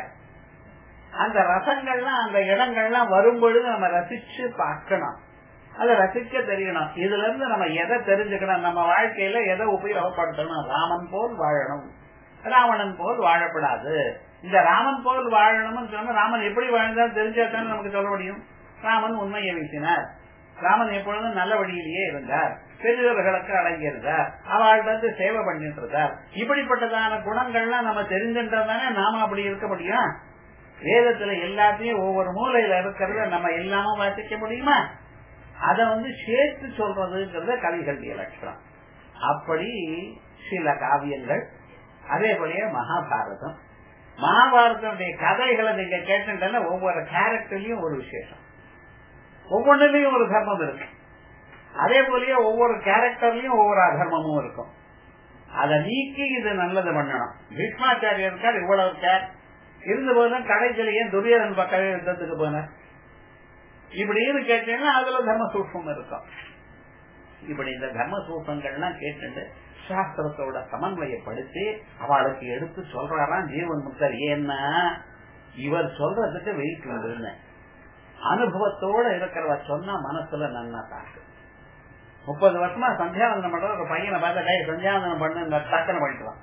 Speaker 1: அந்த ரசங்கள்லாம் அந்த இடங்கள்லாம் வரும்பொழுது நம்ம ரசிச்சு பார்க்கணும் அதை ரசிக்க தெரியணும் இதுல இருந்து நம்ம எதை தெரிஞ்சுக்கணும் நம்ம வாழ்க்கையில எதை உபயோகப்படுத்தணும் ராமன் போல் வாழணும் ராவணன் போல் வாழப்படாது இந்த ராமன் போல் வாழணும்னு சொன்னா ராமன் எப்படி வாழ்ந்தாலும் தெரிஞ்சா தானே நமக்கு சொல்ல முடியும் ராமன் உண்மையை வீசினார் ராமன் எப்பொழுதும் நல்ல வழியிலேயே இருந்தார் பெரியவர்களுக்கு அடங்கியிருந்தார் அவள்கிட்ட சேவை பண்ணிட்டு இருந்தார் இப்படிப்பட்டதான குணங்கள்லாம் நம்ம தெரிஞ்சுட்டதானே நாம அப்படி இருக்க முடியும் வேதத்துல எல்லாத்தையும் ஒவ்வொரு மூலையில இருக்கிறத நம்ம இல்லாம வாசிக்க முடியுமா அத வந்து சேர்த்து சொல்றதுங்கிறத கவிகளுடைய லட்சணம் அப்படி சில காவியங்கள் அதே போலயே மகாபாரதம் மகாபாரதனுடைய கதைகளை நீங்க கேட்டுட்டா ஒவ்வொரு கேரக்டர்லயும் ஒரு விசேஷம் ஒவ்வொன்றுலயும் ஒரு தர்மம் இருக்கு அதே போலயே ஒவ்வொரு கேரக்டர்லயும் ஒவ்வொரு அதர்மமும் இருக்கும் அதை நீக்கி இது நல்லது பண்ணணும் பீஷ்மாச்சாரியருக்கார் இவ்வளவு கேர் இருந்த போதும் கடைசியில ஏன் துரியோதன் பக்கமே யுத்தத்துக்கு போனார் இப்படின்னு கேட்டீங்கன்னா அதுல தர்ம சூட்சம் இருக்கும் இப்படி இந்த தர்ம சூட்சங்கள்லாம் கேட்டுட்டு சாஸ்திரத்தோட சமன்வயப்படுத்தி அவளுக்கு எடுத்து சொல்றாராம் ஜீவன் முக்தர் ஏன்னா இவர் சொல்றதுக்கு வெயிட் வந்துருந்த அனுபவத்தோட இருக்கிறவ சொன்னா மனசுல நன்னா தாக்கு முப்பது வருஷமா சந்தியாவந்தனம் பண்ற ஒரு பையனை பார்த்தா டே சந்தியாவந்தனம் பண்ணு டக்குன்னு பண்ணிக்கலாம்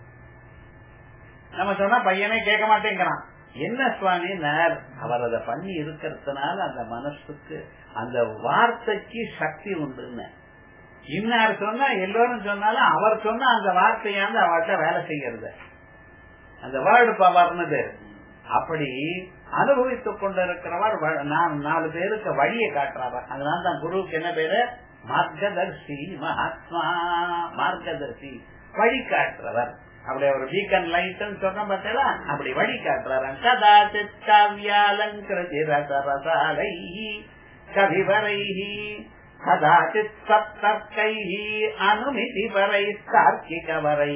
Speaker 1: நம்ம சொன்னா பையனே கேட்க மாட்டேங்கிறான் என்ன சுவாமி அவர் அதை பண்ணி இருக்கிறதுனால அந்த மனசுக்கு அந்த வார்த்தைக்கு சக்தி உண்டுன்னு இன்னார் சொன்னா எல்லோரும் சொன்னாலும் அவர் சொன்னா அந்த வார்த்தையாந்து அவர்கிட்ட வேலை செய்யறது அந்த வேர்டு பவர்னு பேரு அப்படி அனுபவித்துக் கொண்டிருக்கிறவர் நான் நாலு பேருக்கு வழியை காட்டுறாரு அதனால தான் குருவுக்கு என்ன பேரு மார்க்கதர்சி மகாத்மா மார்க்கதர்சி வழி காட்டுறவர் அப்படி ஒரு வீக்கன் லைட் சொன்ன பார்த்தா அப்படி வழி காட்டுறாரு கதாச்சித் காவியாலங்கிருதி ரச ரசாலை கவிவரை கதாச்சித் சப்தர்க்கை அனுமிதி வரை தார்க்கிகவரை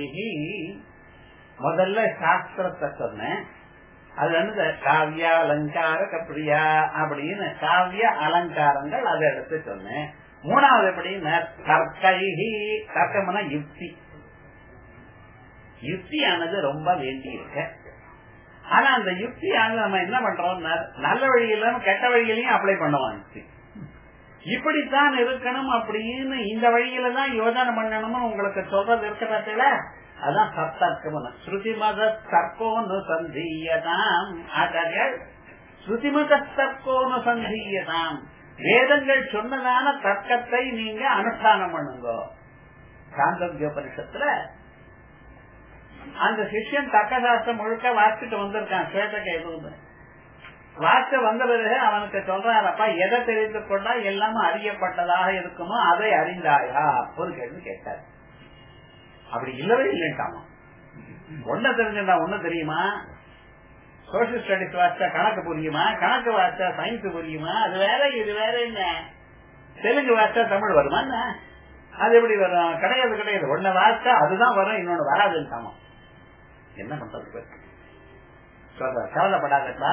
Speaker 1: முதல்ல சாஸ்திரத்தை சொன்னேன் அது வந்து காவிய அலங்கார கப்ரியா அப்படின்னு காவிய அலங்காரங்கள் அதை எடுத்து சொன்னேன் மூணாவது எப்படின்னு தற்கைகி தர்க்கம்னா யுக்தி யுக்தியானது ரொம்ப வேண்டி இருக்க ஆனா அந்த யுக்தியால நம்ம என்ன பண்றோம் நல்ல வழியிலும் கெட்ட வழியிலையும் அப்ளை பண்ணுவோம் யுக்தி இப்படித்தான் இருக்கணும் அப்படின்னு இந்த வழியில தான் யோஜனை பண்ணணும்னு உங்களுக்கு சொல்றது இருக்கிறதுல அதான் சத்தர்க்கம் ஸ்ருதி மத தர்க்கோனு சந்தீயதாம் ஆச்சாரியர் ஸ்ருதி மத தர்க்கோனு சந்தீயதாம் வேதங்கள் சொன்னதான தர்க்கத்தை நீங்க அனுஷ்டானம் பண்ணுங்க சாந்தோபனிஷத்துல அந்த சிஷ்யன் தர்க்கசாஸ்திரம் முழுக்க வாசிச்சுட்டு வந்திருக்கான் ஸ்வேதக்கு எதுவும் வாசிச்சு வந்த பிறகு அவனுக்கு சொல்றாரப்பா எதை தெரிந்து கொண்டா எல்லாமே அறியப்பட்டதாக இருக்குமோ அதை அறிந்தாயா ஒரு கேள்வி கேட்டார் அப்படி இல்லவே இல்லைட்டாமா ஒன்ன தெரிஞ்சுட்டா ஒண்ணு தெரியுமா சோசியல் ஸ்டடிஸ் வாசிச்சா கணக்கு புரியுமா கணக்கு வாசிச்சா சயின்ஸ் புரியுமா அது வேற இது வேற என்ன தெலுங்கு வாசிச்சா தமிழ் வருமா என்ன அது எப்படி வரும் கிடையாது கிடையாது ஒன்ன வாசிச்சா அதுதான் வரும் இன்னொன்னு வராதுன்னு என்ன பண்றது சொல்ற கவலைப்படாதப்பா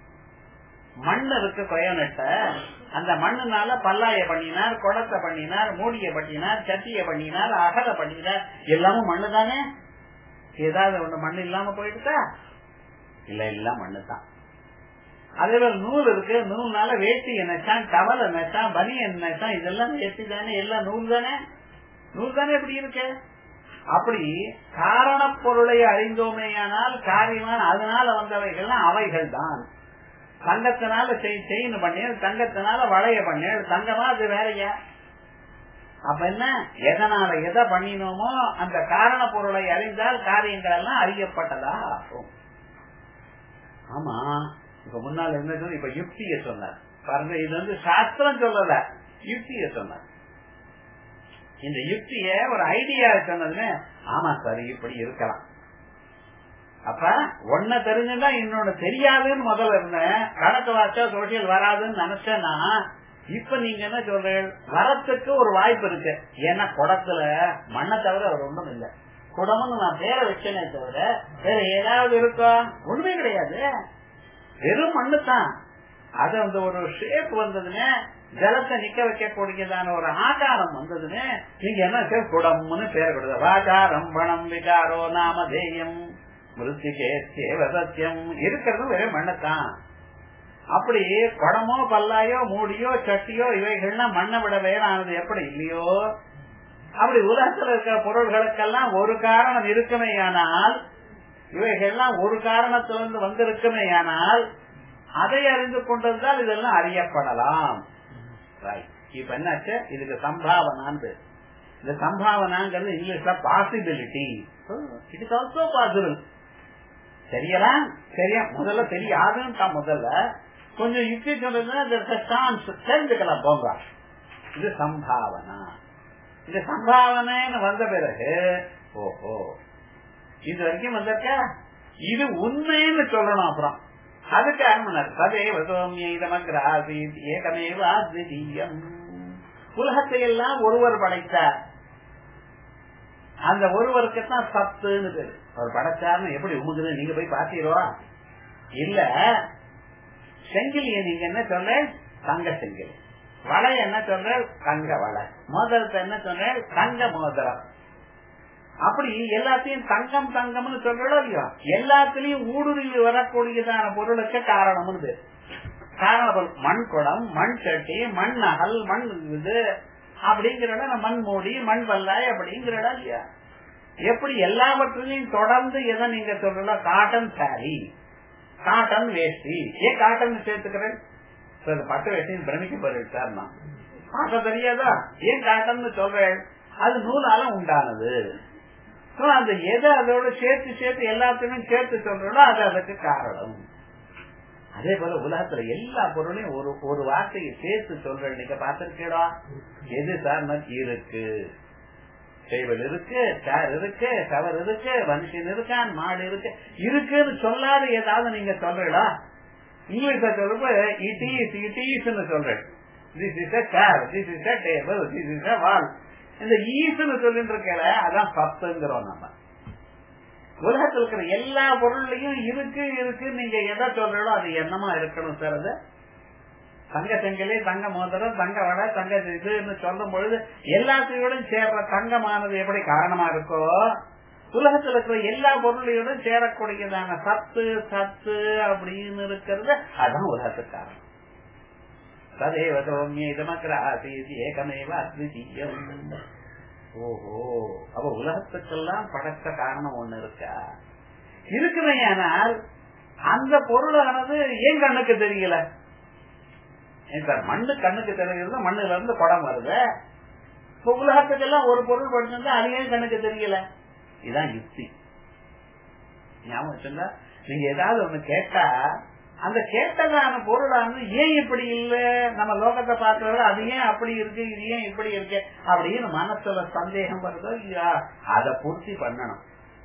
Speaker 1: மண் இருக்கு கொயனட்ட அந்த மண்ணுனால பல்லாய பண்ணினார் குடத்தை பண்ணினார் மூடிய பண்ணினார் சட்டிய பண்ணினார் அகல பண்ணினார் எல்லாமும் மண்ணு தானே ஏதாவது ஒண்ணு மண்ணு இல்லாம போயிடுதா இல்ல எல்லாம் மண்ணு தான் அதே போல நூல் இருக்கு நூல்னால வேட்டி என்னச்சான் டவல் என்னச்சான் பனி என்னச்சான் இதெல்லாம் வேட்டி தானே எல்லாம் நூல் தானே நூல் தானே எப்படி இருக்கு அப்படி காரண பொருளை அறிந்தோமேயானால் காரியமான அதனால வந்தவைகள்லாம் அவைகள் தான் தங்கத்தினால செயின் பண்ணேன் தங்கத்தினால வளைய பண்ணேன் தங்கமா அது வேறையா அப்ப என்ன எதனால எதை பண்ணினோமோ அந்த காரண பொருளை அறிந்தால் காரியங்கள் எல்லாம் அறியப்பட்டதா ஆகும் ஆமா இப்ப முன்னால் இருந்தது இப்ப யுக்திய சொன்னார் பாருங்க இது வந்து சாஸ்திரம் சொல்லல யுக்திய சொன்னார் இந்த யுக்திய ஒரு ஐடியா சொன்னதுன்னு ஆமா சார் இப்படி இருக்கலாம் அப்ப ஒன்ன தெரிஞ்சுதான் இன்னொன்னு தெரியாதுன்னு முதல்ல இருந்தேன் கணக்கு வாச்சா சோசியல் வராதுன்னு நினைச்சேன்னா இப்ப நீங்க என்ன சொல்றீங்க வரத்துக்கு ஒரு வாய்ப்பு இருக்கு ஏன்னா குடத்துல மண்ணை தவிர அவர் ஒண்ணும் இல்லை குடம்னு நான் பேரை வச்சேனே தவிர வேற ஏதாவது இருக்கா ஒண்ணுமே கிடையாது வெறும் மண்ணு தான் அது அந்த ஒரு ஷேப் வந்ததுன்னு ஜலத்தை நிக்க வைக்கக்கூடியதான ஒரு ஆகாரம் வந்ததுன்னு நீங்க என்ன குடம்னு பேர் கொடுத்த வாகாரம் பணம் விகாரோ நாமதேயம் மிருத்திகே சத்தியம் இருக்கிறது வெறும் மண்ணத்தான் அப்படி குடமோ பல்லாயோ மூடியோ சட்டியோ இவைகள்லாம் மண்ணை விட வேறானது எப்படி இல்லையோ அப்படி உலகத்தில் இருக்கிற பொருள்களுக்கெல்லாம் ஒரு காரணம் இருக்குமேயானால் இவைகள்லாம் ஒரு காரணத்திலிருந்து வந்திருக்குமேயானால் அதை அறிந்து கொண்டிருந்தால் இதெல்லாம் அறியப்படலாம் இப்ப என்னாச்சு இதுக்கு சம்பாவனான்னு இந்த சம்பாவனாங்கிறது இங்கிலீஷ்ல possibility it is also possible தெரியலாம் சரியா முதல்ல தெரியாதுன்னு தான் முதல்ல கொஞ்சம் யுக்தி சொல்றது சான்ஸ் தெரிஞ்சுக்கலாம் போங்க இது சம்பாவனா இந்த சம்பாவனைன்னு வந்த பிறகு ஓஹோ இது வரைக்கும் வந்திருக்க இது உண்மைன்னு சொல்லணும் அப்புறம் அதுக்கு அனுமனர் சதேவ சோமியமகிராசி ஏகமேவ அத்விதீயம் உலகத்தை எல்லாம் ஒருவர் படைத்தார் அந்த ஒருவருக்கு தான் சத்துன்னு பேரு அவர் படைச்சார்னு எப்படி உமுகுது நீங்க போய் பாத்தீரவா இல்ல செங்கிலிய நீங்க என்ன சொல்ற தங்க செங்கில் வலை என்ன சொல்ற தங்க வலை மோதிரத்தை என்ன சொல்ற தங்க மோதிரம் அப்படி எல்லாத்தையும் தங்கம் தங்கம்னு சொல்றோம் இல்லையோ எல்லாத்துலயும் ஊடுருவி வரக்கூடியதான பொருளுக்கு காரணம்னு பேரு காரண பொருள் மண் குடம் மண் சட்டி மண் நகல் மண் இது அப்படிங்கிற மண் மூடி மண் வல்லாய் அப்படிங்கிற இல்லையா எப்படி எல்லாவற்றிலையும் தொடர்ந்து எதை நீங்க சொல்லலாம் காட்டன் சாரி காட்டன் வேஷ்டி ஏன் காட்டன் சேர்த்துக்கிறேன் பட்டு வேஷ்டின்னு பிரமிக்க போறேன் சார் நான் பார்க்க தெரியாதா ஏன் காட்டன் சொல்றேன் அது நூலால உண்டானது அந்த எதை அதோட சேர்த்து சேர்த்து எல்லாத்தையும் சேர்த்து சொல்றோம் அது அதுக்கு காரணம் அதே போல உலகத்துல எல்லா பொருளையும் ஒரு ஒரு வார்த்தையை சேர்த்து சொல்றேன் நீங்க பார்த்திருக்கீடா எது சார் இருக்கு டேபிள் இருக்கு சேர் இருக்கு கவர் இருக்கு மனுஷன் இருக்கான் மாடு இருக்கு இருக்குன்னு சொல்லாத ஏதாவது நீங்க சொல்றீங்களா இங்கிலீஷ்ல சொல்றப்ப இட் இஸ் இட் இஸ்ன்னு சொல்றேன் this is a chair this is a table this is a wall இந்த ஈஸ்ன்னு சொல்லிட்டு இருக்கல அதான் சத்துங்கிறோம் நம்ம உலகத்தில் இருக்கிற எல்லா பொருள்லயும் இருக்கு இருக்கு நீங்க எதை சொல்றீங்களோ அது என்னமா இருக்கணும் சார் அது தங்க செங்கலே தங்க மோதிரம் தங்க வடை தங்க இதுன்னு சொல்லும் பொழுது எல்லாத்தையோடும் சேர்ற தங்கமானது எப்படி காரணமா இருக்கோ உலகத்துல இருக்கிற எல்லா பொருளையோடும் சேரக்கூடியதான சத்து சத்து அப்படின்னு இருக்கிறது அதான் உலகத்துக்கு காரணம் ததேவ சௌமிய இதமக்ராசீதி ஏகமேவ அத்விதீயம் ஓஹோ அப்ப உலகத்துக்கெல்லாம் படைச்ச காரணம் ஒண்ணு இருக்கா இருக்குமையானால் அந்த பொருளானது ஏன் கண்ணுக்கு தெரியல சார் மண்ணு கண்ணுக்கு தெரிகிறது மண்ணுல இருந்து குடம் வருது இப்ப உலகத்துக்கெல்லாம் ஒரு பொருள் படிச்சிருந்தா அது ஏன் கண்ணுக்கு தெரியல இதுதான் யுக்தி ஞாபகம் வச்சுங்களா நீங்க ஏதாவது ஒண்ணு கேட்டா அந்த கேட்டதான பொருளானது ஏன் இப்படி இல்ல நம்ம லோகத்தை பார்த்தவரை அது ஏன் அப்படி இருக்கு இது ஏன் இப்படி இருக்கு அப்படின்னு மனசுல சந்தேகம் வருதோ இல்லையா அதை பூர்த்தி பண்ணணும்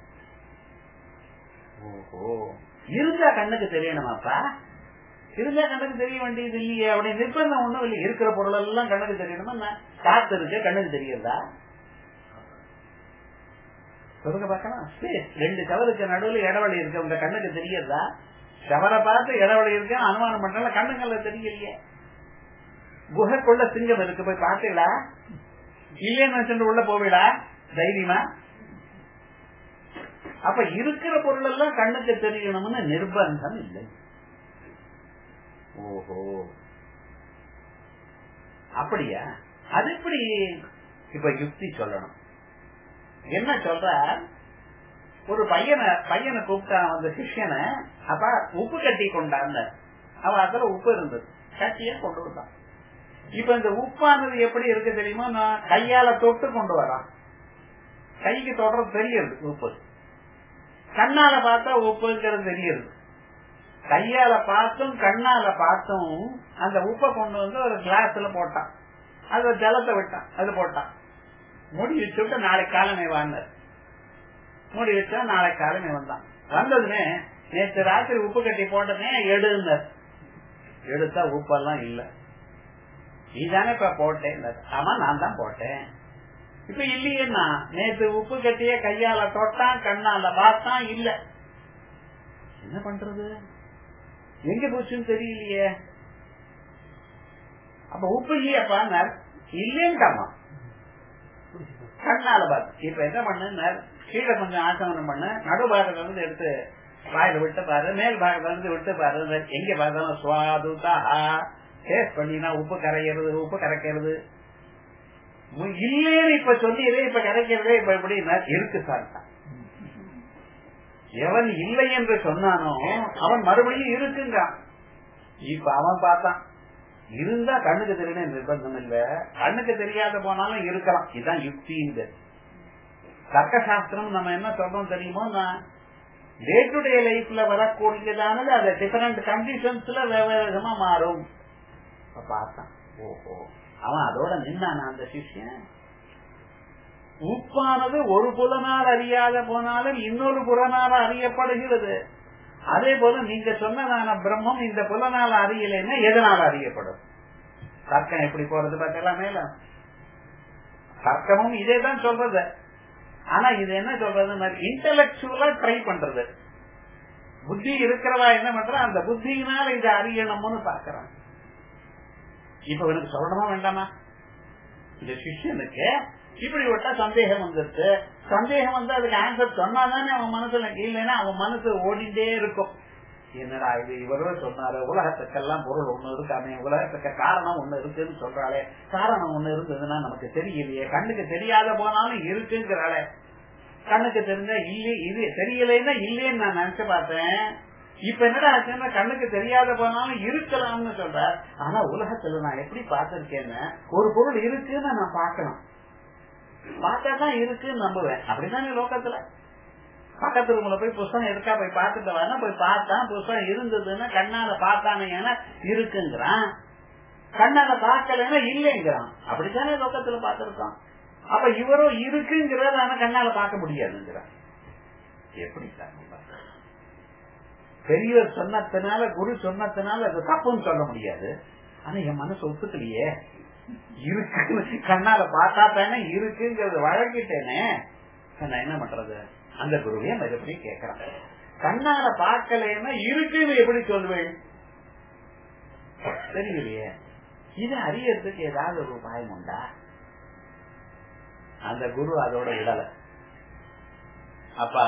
Speaker 1: ஓஹோ இருந்தா கண்ணுக்கு தெரியணுமாப்பா இருந்தா கண்ணுக்கு தெரிய வேண்டியது இல்லையே அப்படி நிர்பந்தம் ஒண்ணும் இல்லை இருக்கிற பொருள் எல்லாம் கண்ணுக்கு தெரியணுமா காத்து இருக்கு கண்ணுக்கு தெரியறதா சொல்லுங்க பார்க்கலாம் ரெண்டு சவருக்கு நடுவில் இடவழி இருக்கு உங்க கண்ணுக்கு தெரியறதா சவரை பார்த்து இடவழி இருக்கு அனுமானம் பண்றல கண்ணுங்கள்ல தெரியலையே குகைக்குள்ள சிங்கம் இருக்கு போய் பார்த்தீங்களா இல்லைன்னு சென்று உள்ள போவிடா தைரியமா அப்ப இருக்கிற பொருள் எல்லாம் கண்ணுக்கு தெரியணும்னு நிர்பந்தம் இல்லை ஓஹோ அப்படியா அது எப்படி இப்ப யுக்தி சொல்லணும் என்ன சொல்ற ஒரு பையனை பையனை கூப்பிட்டான் அந்த சிஷ்யனை அப்ப உப்பு கட்டி கொண்டாந்த அவன் அதுல உப்பு இருந்தது கட்டிய கொண்டு வந்தான் இப்ப இந்த உப்பானது எப்படி இருக்கு தெரியுமா நான் கையால தொட்டு கொண்டு வரான் கைக்கு தொடர்றது தெரியுது உப்பு கண்ணால பார்த்தா உப்புங்கிறது தெரியுது கையால பார்த்தும் கண்ணால பார்த்தும் அந்த உப்பை கொண்டு வந்து ஒரு கிளாஸ்ல போட்டான் அது ஜலத்தை விட்டான் அது போட்டான் மூடி வச்சுட்டு நாளைக்கு காலமே வாழ்ந்தார் மூடி வச்சா நாளைக்கு காலமே வந்தான் வந்ததுமே நேற்று ராத்திரி உப்பு கட்டி போட்டதே எடுந்தார் எடுத்தா உப்பெல்லாம் இல்ல நீதானே இப்ப போட்டேன் ஆமா நான் தான் போட்டேன் இப்ப இல்லையேன்னா நேற்று உப்பு கட்டிய கையால தொட்டான் கண்ணால பார்த்தான் இல்ல என்ன பண்றது எங்க போச்சுன்னு தெரியலையே அப்ப உப்பு இல்லையாப்பா இல்லேன்ட்டாமா கண்ணால பார்த்து இப்ப என்ன பண்ண கீழே கொஞ்சம் ஆசமனம் பண்ண நடுபாகத்துல இருந்து எடுத்து வாயில விட்டு பாரு மேல் பாகத்துல இருந்து விட்டு பாரு எங்க பார்த்தாலும் சுவாதுதா டேஸ்ட் பண்ணினா உப்பு கரைக்கிறது உப்பு கரைக்கிறது இல்லேன்னு இப்ப சொல்லியதே இப்ப கரைக்கிறதே இப்ப எப்படி இருக்கு சார் எவன் இல்லை என்று சொன்னானோ அவன் மறுபடியும் இருக்குங்கிறான் இப்ப அவன் பார்த்தான் இருந்தா கண்ணுக்கு தெரியணும் நிர்பந்தம் இல்ல கண்ணுக்கு தெரியாத போனாலும் இருக்கலாம் இதுதான் யுக்திங்க தர்க்க சாஸ்திரம் நம்ம என்ன சொல்றோம் தெரியுமோ டே டு டே லைஃப்ல வரக்கூடியதானது அது டிஃபரெண்ட் கண்டிஷன்ஸ்ல வெவ்வேறு விதமா மாறும் பார்த்தான் ஓஹோ அவன் அதோட நின்னான் அந்த சிஷ்யன் உப்பானது ஒரு புலனால் அறியாத போனாலும் இன்னொரு புலனால் அறியப்படுகிறது அதே போல நீங்க சொன்னதான பிரம்மம் இந்த புலனால் அறியலைன்னா எதனால் அறியப்படும் தர்க்கம் எப்படி போறது பார்த்தலாம் மேல தர்க்கமும் இதே தான் சொல்றது ஆனா இது என்ன சொல்றது இன்டலக்சுவலா ட்ரை பண்றது புத்தி இருக்கிறவா என்ன பண்ற அந்த புத்தியினால இதை அறியணும்னு பாக்குறான் இப்ப இவனுக்கு சொல்லணுமா வேண்டாமா இந்த சிஷ்யனுக்கு இப்படி விட்டா சந்தேகம் வந்துருச்சு சந்தேகம் வந்து அதுக்கு ஆன்சர் சொன்னாதானே அவன் மனசுல இல்லைன்னா அவன் மனசு ஓடிண்டே இருக்கும் என்னடா இது இவரே சொன்னாரு உலகத்துக்கெல்லாம் பொருள் ஒண்ணு இருக்காமே உலகத்துக்கு காரணம் ஒண்ணு இருக்குன்னு சொல்றாளே காரணம் ஒண்ணு இருந்ததுன்னா நமக்கு தெரியலையே கண்ணுக்கு தெரியாத போனாலும் இருக்குங்கிறாளே கண்ணுக்கு தெரிஞ்சா இல்லை இது தெரியலைன்னா இல்லைன்னு நான் நினைச்சு பார்த்தேன் இப்ப என்னடா ஆச்சுன்னா கண்ணுக்கு தெரியாத போனாலும் இருக்கலாம்னு சொல்ற ஆனா உலகத்துல நான் எப்படி பார்த்திருக்கேன்னு ஒரு பொருள் இருக்குன்னு நான் பார்க்கணும் பார்த்தா தான் இருக்குன்னு நம்புவேன் அப்படிதானே லோகத்துல பக்கத்து ரூம்ல போய் புஸ்தகம் இருக்கா போய் பார்த்துட்டு வரனா போய் பார்த்தான் புஸ்தகம் இருந்ததுன்னா கண்ணால பார்த்தானே இருக்குங்கிறான் கண்ணால பார்க்கலன்னா இல்லைங்கிறான் அப்படித்தானே லோகத்துல பார்த்திருக்கான் அப்ப இவரும் இருக்குங்கிறத ஆனா கண்ணால பார்க்க முடியாதுங்கிறான் எப்படி பெரியவர் சொன்னதுனால குரு சொன்னதுனால அது தப்புன்னு சொல்ல முடியாது ஆனா என் மனசு ஒத்துக்கலையே இருக்கு கண்ணால பார்த்தா தானே இருக்குங்கிறது வழங்கிட்டேனே நான் என்ன பண்றது அந்த குருவே மறுபடியும் கேட்கிறான் கண்ணால பார்க்கலன்னா இருக்குன்னு எப்படி சொல்வேன் தெரியலையே இது அறியறதுக்கு ஏதாவது ஒரு உபாயம் உண்டா அந்த குரு அதோட விடல அப்பா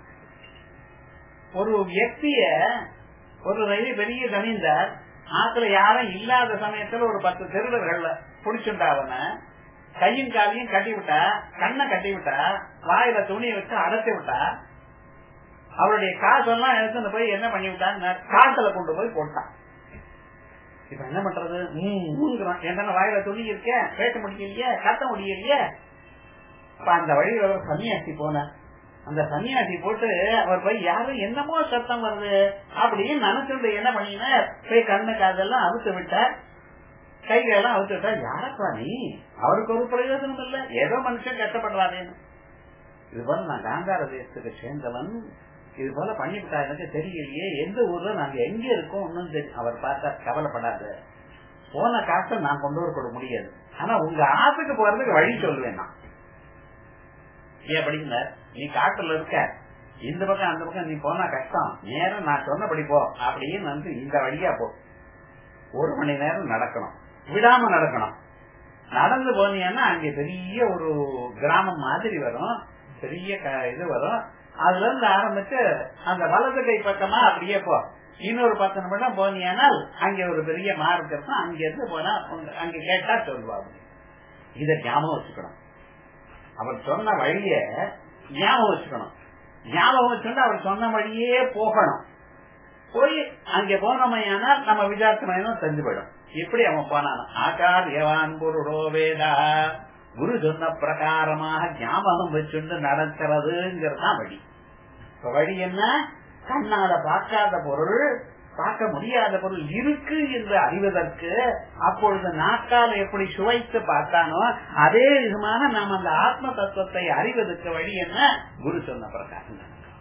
Speaker 1: ஒரு வியக்திய ஒரு ரயில் பெரிய கணிந்தார் ஆத்துல யாரும் இல்லாத சமயத்துல ஒரு பத்து திருடர்கள் புடிச்சுட்டா அவன கையும் காலையும் கட்டி விட்டா கண்ணை கட்டி விட்டா வாயில துணியை வச்சு அடைச்சு விட்டா அவருடைய காசெல்லாம் எடுத்துட்டு போய் என்ன பண்ணி விட்டான்னு காசுல கொண்டு போய் போட்டான் இப்ப என்ன பண்றது மூங்கிறான் என்ன வாயில துணி இருக்க பேச முடியலையே கத்த முடியலையே அப்ப அந்த வழியில ஒரு சன்னியாசி போன அந்த சன்னியாசி போட்டு அவர் போய் யாரும் என்னமோ சத்தம் வருது அப்படின்னு நினைச்சிருந்து என்ன பண்ணினார் போய் கண்ணு காதெல்லாம் அவுத்து விட்டார் கைகளெல்லாம் அவுத்து விட்டா யாரப்பா நீ அவருக்கு ஒரு பிரயோஜனம் இல்ல ஏதோ மனுஷன் கஷ்டப்படுறாருன்னு இது போல நான் காந்தார தேசத்துக்கு சேர்ந்தவன் இது போல பண்ணிவிட்டா எனக்கு தெரியலையே எந்த ஊர்ல நாங்க எங்க இருக்கோம் ஒன்னும் தெரியும் அவர் பார்த்தா கவலைப்படாத போன காசை நான் கொண்டு வர முடியாது ஆனா உங்க ஆத்துக்கு போறதுக்கு வழி சொல்லுவேன் நான் ஏன் படிக்கல நீ காட்டுல இருக்க இந்த பக்கம் அந்த பக்கம் நீ போனா கஷ்டம் நேரம் நான் சொன்னபடி போ அப்படின்னு வந்து இந்த வழியா போ ஒரு மணி நேரம் நடக்கணும் விடாம நடக்கணும் நடந்து போனீங்கன்னா அங்க பெரிய ஒரு கிராமம் மாதிரி வரும் பெரிய இது வரும் அதுல இருந்து ஆரம்பிச்சு அந்த வலது கை பக்கமா அப்படியே போ இன்னொரு பத்து நிமிடம் போனீங்கன்னால் அங்க ஒரு பெரிய மார்க் இருக்கும் அங்க இருந்து போனா அங்க கேட்டா சொல்லுவாங்க இத ஞாபகம் வச்சுக்கணும் அவர் சொன்ன வழிய ஞாபகம் வச்சுக்கணும் ஞாபகம் வச்சுட்டு அவர் சொன்ன வழியே போகணும் போய் அங்க போனமையானால் நம்ம விசாரிச்சமையும் தெரிஞ்சு போயிடும் எப்படி அவன் போனான் ஆகார் யவான் பொருடோ வேதா குரு சொன்ன பிரகாரமாக ஞாபகம் வச்சுட்டு நடக்கிறதுங்கிறதுதான் வழி இப்ப வழி என்ன கண்ணால பார்க்காத பொருள் பார்க்க முடியாத பொருள் இருக்கு என்று அறிவதற்கு அப்பொழுது நாக்கால எப்படி சுவைத்து பார்த்தானோ அதே விதமாக நாம் அந்த ஆத்ம தத்துவத்தை அறிவதற்கு வழி என்ன குரு சொன்ன பிரகாரம்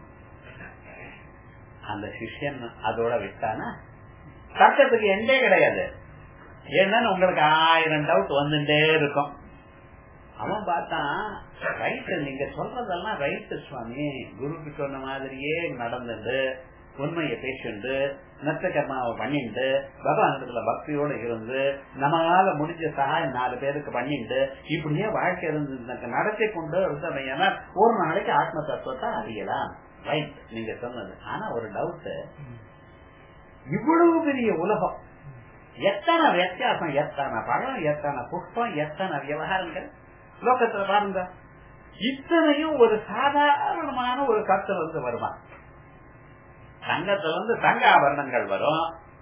Speaker 1: அந்த சிஷ்யன் அதோட விட்டானா தர்க்கத்துக்கு எண்டே கிடையாது என்னன்னு உங்களுக்கு ஆயிரம் டவுட் வந்துட்டே இருக்கும் அவன் பார்த்தான் ரைட்டு நீங்க சொல்றதெல்லாம் ரைட்டு சுவாமி குருக்கு சொன்ன மாதிரியே நடந்துட்டு உண்மையை பேசிண்டு நத்த கர்மாவை பண்ணிட்டு பகவானிடத்துல பக்தியோட இருந்து நம்மளால முடிஞ்ச சகாயம் நாலு பேருக்கு பண்ணிட்டு இப்படியே வாழ்க்கை இருந்து நடத்தி கொண்டு இருந்தவையான ஒரு நாளைக்கு ஆத்ம தத்துவத்தை அறியலாம் ரைட் நீங்க சொன்னது ஆனா ஒரு டவுட் இவ்வளவு பெரிய உலகம் எத்தனை வித்தியாசம் எத்தனை பழம் எத்தனை புஷ்பம் எத்தனை விவகாரங்கள் லோகத்துல பாருங்க இத்தனையும் ஒரு சாதாரணமான ஒரு கத்துல இருந்து வருமா தங்கத்துல இருந்து தங்க ஆபரணங்கள் வரும்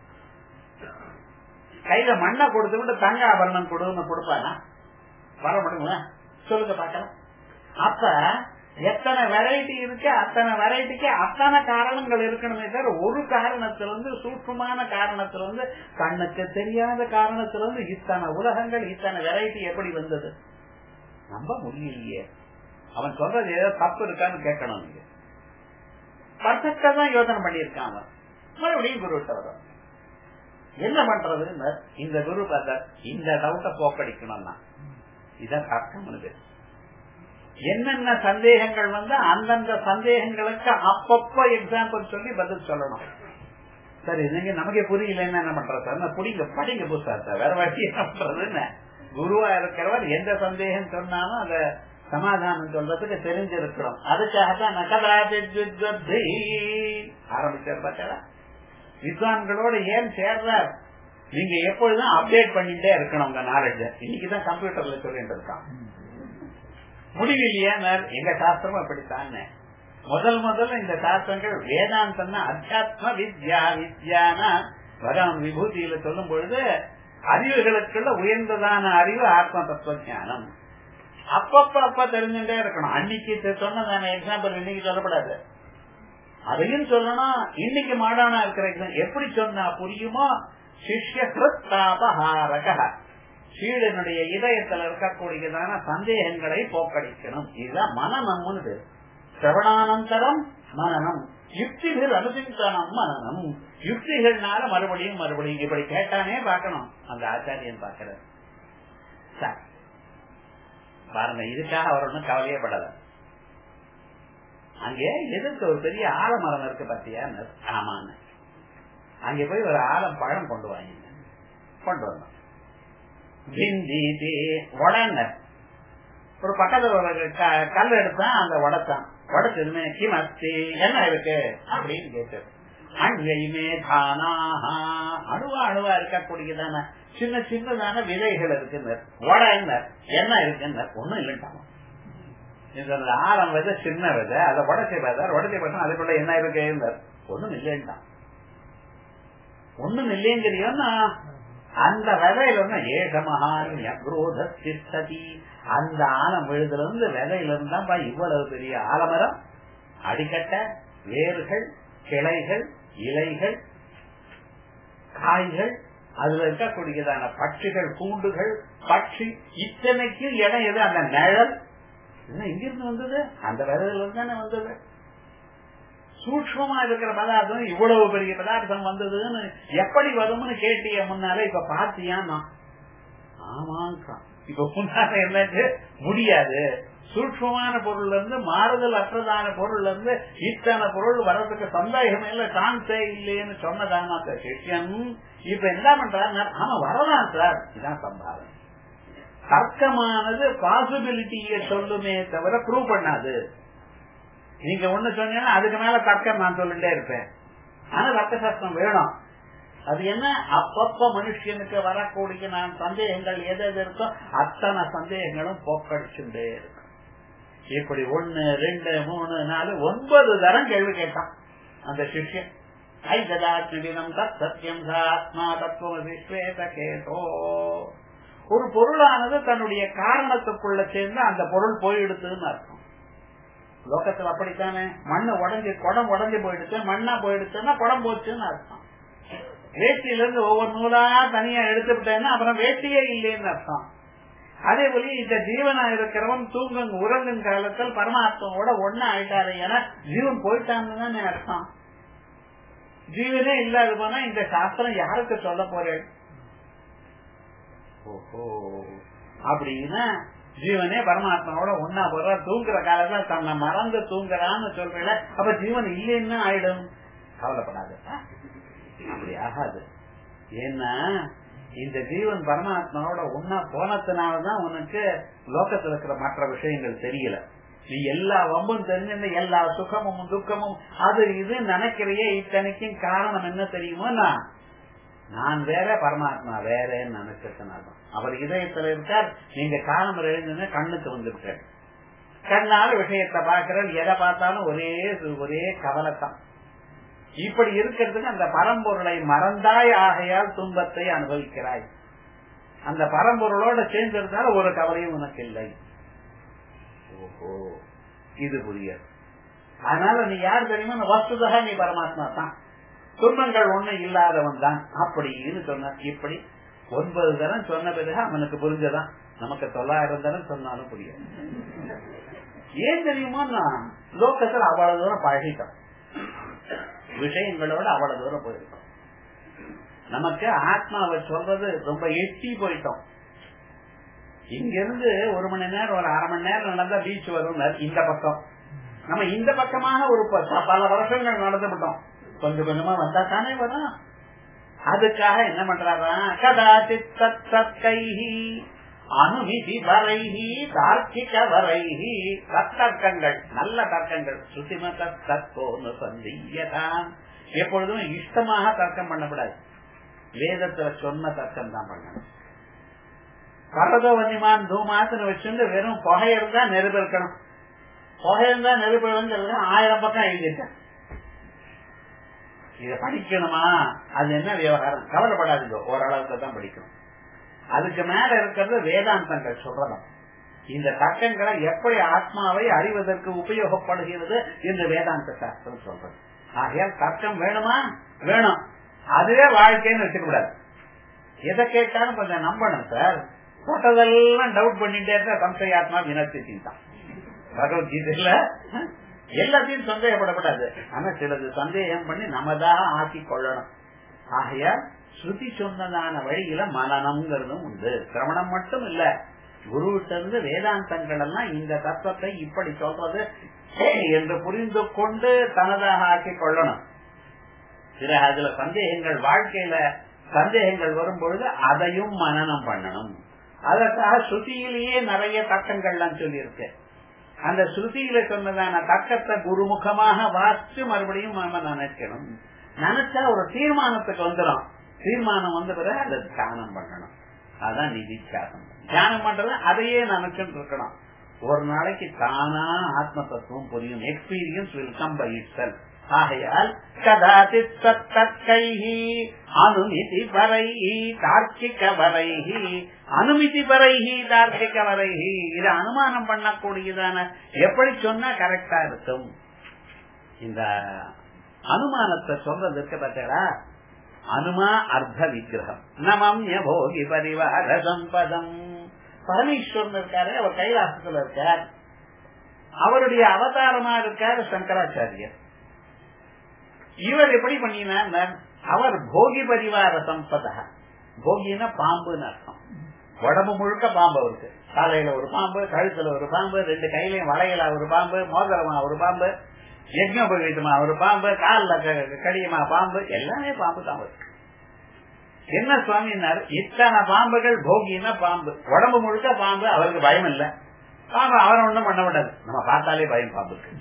Speaker 1: கையில மண்ணை கொடுத்து விட்டு தங்க ஆபரணம் கொடுன்னு கொடுப்பானா வர முடியுமா சொல்லுங்க பாக்கலாம் அப்ப எத்தனை வெரைட்டி இருக்கு அத்தனை வெரைட்டிக்கு அத்தனை காரணங்கள் இருக்கணுமே தவிர ஒரு காரணத்திலிருந்து சூட்சமான காரணத்திலிருந்து கண்ணுக்கு தெரியாத காரணத்திலிருந்து இத்தனை உலகங்கள் இத்தனை வெரைட்டி எப்படி வந்தது நம்ப முடியலையே அவன் சொல்றது ஏதோ தப்பு இருக்கான்னு கேட்கணும் நீங்க பர்ஃபெக்டா தான் யோசனை பண்ணியிருக்கான் அவன் மறுபடியும் குரு வரும் என்ன பண்றது இந்த குரு பார்த்தா இந்த டவுட்டை போக்கடிக்கணும்னா இதான் தர்க்கம் என்னென்ன சந்தேகங்கள் வந்து அந்தந்த சந்தேகங்களுக்கு அப்பப்ப எக்ஸாம்பிள் சொல்லி பதில் சொல்லணும் சரி நீங்க நமக்கே புரியலன்னு என்ன பண்றது புடிங்க படிங்க புதுசா வேற வழி என்ன பண்றதுன்னு குருவா இருக்கிறவர் எந்த சந்தேகம் சொன்னாலும் அத சமாதானம் சொல்றதுக்கு தெரிஞ்சிருக்கிறோம் அதுக்காகத்தான் நகராஜி ஆரம்பிச்சார் பார்த்தா வித்வான்களோட ஏன் சேர்றார் நீங்க எப்பொழுதும் அப்டேட் பண்ணிட்டே இருக்கணும் உங்க நாலேஜ் இன்னைக்குதான் கம்ப்யூட்டர்ல சொல்லிட்டு இருக்கான் முடிவில்லையா எங்க சாஸ்திரமும் அப்படித்தான் முதல் முதல்ல இந்த சாஸ்திரங்கள் வேதாந்தம்னா அத்தியாத்ம வித்யா வித்யான பகவான் விபூதியில சொல்லும் பொழுது அறிவுகளுக்குள்ள உயர்ந்ததான அறிவு ஆத்ம தத்துவ ஞானம் அப்பப்ப அப்ப தெரிஞ்சுட்டே இருக்கணும் அன்னைக்கு சொன்னதான எக்ஸாம்பிள் இன்னைக்கு சொல்லப்படாது அதையும் சொல்லணும் இன்னைக்கு மாடானா இருக்கிற எக்ஸாம் எப்படி சொன்னா புரியுமோ சிஷ்ய கிருத்தாபஹாரக சீடனுடைய இதயத்தில் இருக்கக்கூடியதான சந்தேகங்களை போக்கடிக்கணும் இதுதான் மனநம்னு பேரு சிரவணானந்தரம் மனநம் யுக்திகள் அனுசிந்தனம் மனநம் யுக்திகள்னால மறுபடியும் மறுபடியும் இப்படி கேட்டானே பார்க்கணும் அந்த ஆச்சாரியன் பார்க்கிறார் சார் பாருங்க இதுக்காக அவர் ஒன்றும் கவலையே படல அங்கே எதிர்த்து ஒரு பெரிய ஆலமரம் இருக்கு பாத்தியா ஆமான்னு அங்கே போய் ஒரு ஆலம் பழம் கொண்டு வாங்க கொண்டு வந்தோம் பிந்தி உடன ஒரு பக்கத்துல ஒரு கல் எடுத்தான் அந்த உடத்தான் உடச்சதுமே கிம் அஸ்தி என்ன இருக்கு அப்படின்னு கேட்டது அண்மையுமே தானாஹா அணுவா அணுவா இருக்கக்கூடியதான சின்ன சின்னதான விதைகள் இருக்குன்னு உடனர் என்ன இருக்குன்னு ஒண்ணும் இல்லைட்டாங்க இந்த ஆரம் விதை சின்ன விதை அதை உடச்சி பார்த்தார் உடச்சி பார்த்தா அதுக்குள்ள என்ன இருக்கு ஒண்ணும் இல்லைன்ட்டான் ஒண்ணும் இல்லைங்கிறியோன்னா அந்த விதையில ஒண்ணு ஏகமகாரோத சித்ததி அந்த ஆலம் விழுதுல இருந்து விதையில இருந்தா இவ்வளவு பெரிய ஆலமரம் அடிக்கட்ட வேர்கள் கிளைகள் இலைகள் காய்கள் அதுல இருக்கக்கூடியதான பட்சிகள் கூண்டுகள் பட்சி இத்தனைக்கும் இடம் எது அந்த நிழல் என்ன இங்கிருந்து வந்தது அந்த விதையில இருந்து தானே வந்தது சூக்மமா இருக்கிற பதார்த்தம் இவ்வளவு பெரிய பதார்த்தம் வந்ததுன்னு எப்படி வரும்னு கேட்டிய முன்னால இப்ப பாத்தியான்னா ஆமாக்கா இப்ப முன்னால என்னது முடியாது சூக்மமான பொருள்ல இருந்து மாறுதல் அற்றதான பொருள்ல இருந்து இத்தனை பொருள் வர்றதுக்கு சந்தேகம் இல்ல சான்ஸே இல்லைன்னு சொன்னதான அந்த சிஷ்யன் இப்ப என்ன பண்றாரு ஆமா வரலாம் சார் இதான் சம்பாதம் தர்க்கமானது பாசிபிலிட்டிய சொல்லுமே தவிர ப்ரூவ் பண்ணாது நீங்க ஒண்ணு சொன்னீங்கன்னா அதுக்கு மேல தர்க்கம் நான் சொல்லிட்டே இருப்பேன் ஆனா ரத்த சாஸ்திரம் வேணும் அது என்ன அப்பப்ப மனுஷனுக்கு வரக்கூடிய நான் சந்தேகங்கள் எது எது இருக்கோ அத்தனை சந்தேகங்களும் போக்கடிச்சுட்டே இருக்கும் இப்படி ஒன்னு ரெண்டு மூணு நாலு ஒன்பது தரம் கேள்வி கேட்டான் அந்த சிஷ்யன் ஐததாத்மிதம் தத் சத்தியம் ஆத்மா தத்துவம் விஸ்வேத கேட்டோ ஒரு பொருளானது தன்னுடைய காரணத்துக்குள்ள சேர்ந்து அந்த பொருள் போயிடுதுன்னு அர்த்தம் லோகத்துல அப்படித்தானே மண்ணு உடஞ்சி குடம் உடஞ்சி போயிடுச்சு மண்ணா போயிடுச்சுன்னா குடம் போச்சுன்னு அர்த்தம் வேட்டியில இருந்து ஒவ்வொரு நூலா தனியா எடுத்துட்டேன்னா அப்புறம் வேட்டியே இல்லைன்னு அர்த்தம் அதே போல இந்த ஜீவனா இருக்கிறவன் தூங்கும் உறங்கும் காலத்தில் பரமாத்மாவோட ஒன்னா ஆயிட்டாரு ஏன்னா ஜீவன் போயிட்டான்னு தானே அர்த்தம் ஜீவனே இல்லாத போனா இந்த சாஸ்திரம் யாருக்கு சொல்ல போறேன் ஓஹோ அப்படின்னா ஜீவனே பரமாத்மாவோட ஒன்னா போற தூங்குற காலத்துல தன்னை மறந்து தூங்குறான்னு சொல்றீங்க அப்ப ஜீவன் இல்லைன்னு ஆயிடும் கவலைப்படாது அப்படி ஆகாது ஏன்னா இந்த ஜீவன் பரமாத்மாவோட ஒன்னா போனதுனாலதான் உனக்கு லோகத்துல இருக்கிற மற்ற விஷயங்கள் தெரியல நீ எல்லா வம்பும் தெரிஞ்ச எல்லா சுகமும் துக்கமும் அது இது நினைக்கிறையே இத்தனைக்கும் காரணம் என்ன தெரியுமோ நான் வேற பரமாத்மா வேறன்னு நினைச்சதுனால்தான் அவர் இதயத்துல இருக்கார் நீங்க காலம் எழுந்துன்னு கண்ணுக்கு வந்திருக்கார் கண்ணால விஷயத்தை பாக்குறேன் எதை பார்த்தாலும் ஒரே ஒரே கவலைத்தான் இப்படி இருக்கிறதுக்கு அந்த பரம்பொருளை மறந்தாய் ஆகையால் துன்பத்தை அனுபவிக்கிறாய் அந்த பரம்பொருளோட சேர்ந்திருந்தால் ஒரு கவலையும் உனக்கு இல்லை ஓஹோ இது புரியாது அதனால நீ யார் தெரியுமா வஸ்துதா நீ பரமாத்மா தான் துன்பங்கள் ஒண்ணு இல்லாதவன் தான் அப்படின்னு சொன்ன இப்படி ஒன்பது தரம் சொன்ன பிறகு அவனுக்கு புரிஞ்சதான் நமக்கு தொள்ளாயிரம் தரம் சொன்னாலும் புரியாது ஏன் தெரியுமா நான் லோக்கத்தில் அவ்வளவு தூரம் பழகிட்டோம் விஷயங்களோட அவ்வளவு தூரம் போயிருக்கோம் நமக்கு ஆத்மாவை சொல்றது ரொம்ப எட்டி போயிட்டோம் இங்க இருந்து ஒரு மணி நேரம் ஒரு அரை மணி நேரம் நடந்தா பீச் வரும் இந்த பக்கம் நம்ம இந்த பக்கமாக ஒரு பல வருஷங்கள் நடந்துவிட்டோம் கொஞ்சம் கொஞ்சமா வந்தா தானே வரும் அதுக்காக என்ன பண்றாரா கதாச்சித் கைஹி அனுமிதி வரைஹி தார்க்கிக வரைஹி தத்தர்க்கங்கள் நல்ல தர்க்கங்கள் சுத்திமத தற்கோன்னு சந்தியதான் எப்பொழுதும் இஷ்டமாக தர்க்கம் பண்ணக்கூடாது வேதத்துல சொன்ன தர்க்கம் தான் பண்ணணும் பரதோ வன்னிமான் தூமாத்துன்னு வச்சுட்டு வெறும் புகை இருந்தா நெருப்பு இருக்கணும் புகை இருந்தா நெருப்பு வந்து ஆயிரம் பக்கம் எழுதிட்டேன் இத படிக்கணுமா அது என்ன விவகாரம் கவலைப்படாதீங்க ஓரளவுக்கு தான் படிக்கணும் அதுக்கு மேல இருக்கிறது வேதாந்தங்கள் சொல்றதாம் இந்த தர்க்கங்களை எப்படி ஆத்மாவை அறிவதற்கு உபயோகப்படுகிறது என்று வேதாந்த சாஸ்திரம் சொல்றது ஆகையால் தர்க்கம் வேணுமா வேணும் அதுவே வாழ்க்கைன்னு வச்சுக்கூடாது எதை கேட்டாலும் கொஞ்சம் நம்பணும் சார் போட்டதெல்லாம் டவுட் பண்ணிட்டே இருந்தா சம்சயாத்மா வினர்த்தி தான் பகவத்கீதையில எல்லாத்தையும் சந்தேகப்படக்கூடாது ஆனா சிலது சந்தேகம் பண்ணி நம்மதாக ஆக்கி கொள்ளணும் ஆகையால் ஸ்ருதி சொன்னதான வழியில மனநம்ங்கிறதும் உண்டு சிரவணம் மட்டும் இல்ல குருவிட்ட இருந்து வேதாந்தங்கள் எல்லாம் இந்த தத்துவத்தை இப்படி சொல்றது என்று புரிந்து கொண்டு தனதாக ஆக்கி கொள்ளணும் சில அதுல சந்தேகங்கள் வாழ்க்கையில சந்தேகங்கள் வரும் பொழுது அதையும் மனநம் பண்ணணும் அதற்காக ஸ்ருதியிலேயே நிறைய தர்க்கங்கள்லாம் சொல்லியிருக்கு அந்த ஸ்ருதியில சொன்னதான தர்க்கத்தை குருமுகமாக வாசிச்சு மறுபடியும் நம்ம நினைக்கணும் நினைச்சா ஒரு தீர்மானத்துக்கு வந்துடும் தீர்மானம் வந்த பிறகு அதை தியானம் பண்ணணும் அதான் நிதித்தியாசம் தியானம் பண்றது அதையே நினைச்சுட்டு இருக்கணும் ஒரு நாளைக்கு தானா ஆத்ம தத்துவம் புரியும் experience will come by itself ஆகையால் கதாச்சித் சத்தற்கைஹி அனுமிதி வரைஹி தார்க்கிக வரைஹி அனுமிதி வரைஹி தார்க்கிக வரைஹி இது அனுமானம் பண்ணக்கூடியதான எப்படி சொன்னா கரெக்டா இருக்கும் இந்த அனுமானத்தை சொல்றதுக்கு பார்த்தா அனுமா அர்த்த விக்கிரகம் நமம்ய போகி பரிவார சம்பதம் பரமேஸ்வரன் இருக்காரு அவர் கைலாசத்துல இருக்கார் அவருடைய அவதாரமா இருக்கார் சங்கராச்சாரியர் இவர் எப்படி பண்ணினார் அவர் போகி பரிவார சம்பதா போகினா பாம்புன்னு அர்த்தம் உடம்பு முழுக்க பாம்பு அவருக்கு தலையில ஒரு பாம்பு கழுத்துல ஒரு பாம்பு ரெண்டு கையிலையும் வளையல ஒரு பாம்பு மோதிரமா ஒரு பாம்பு யஜ்னோபவீதமா ஒரு பாம்பு காலில் கடியமா பாம்பு எல்லாமே பாம்பு தான் இருக்கு என்ன சுவாமினார் இத்தனை பாம்புகள் போகினா பாம்பு உடம்பு முழுக்க பாம்பு அவருக்கு பயம் இல்ல பாம்பு அவரை ஒண்ணும் பண்ண விடாது நம்ம பார்த்தாலே பயம் பாம்புக்கு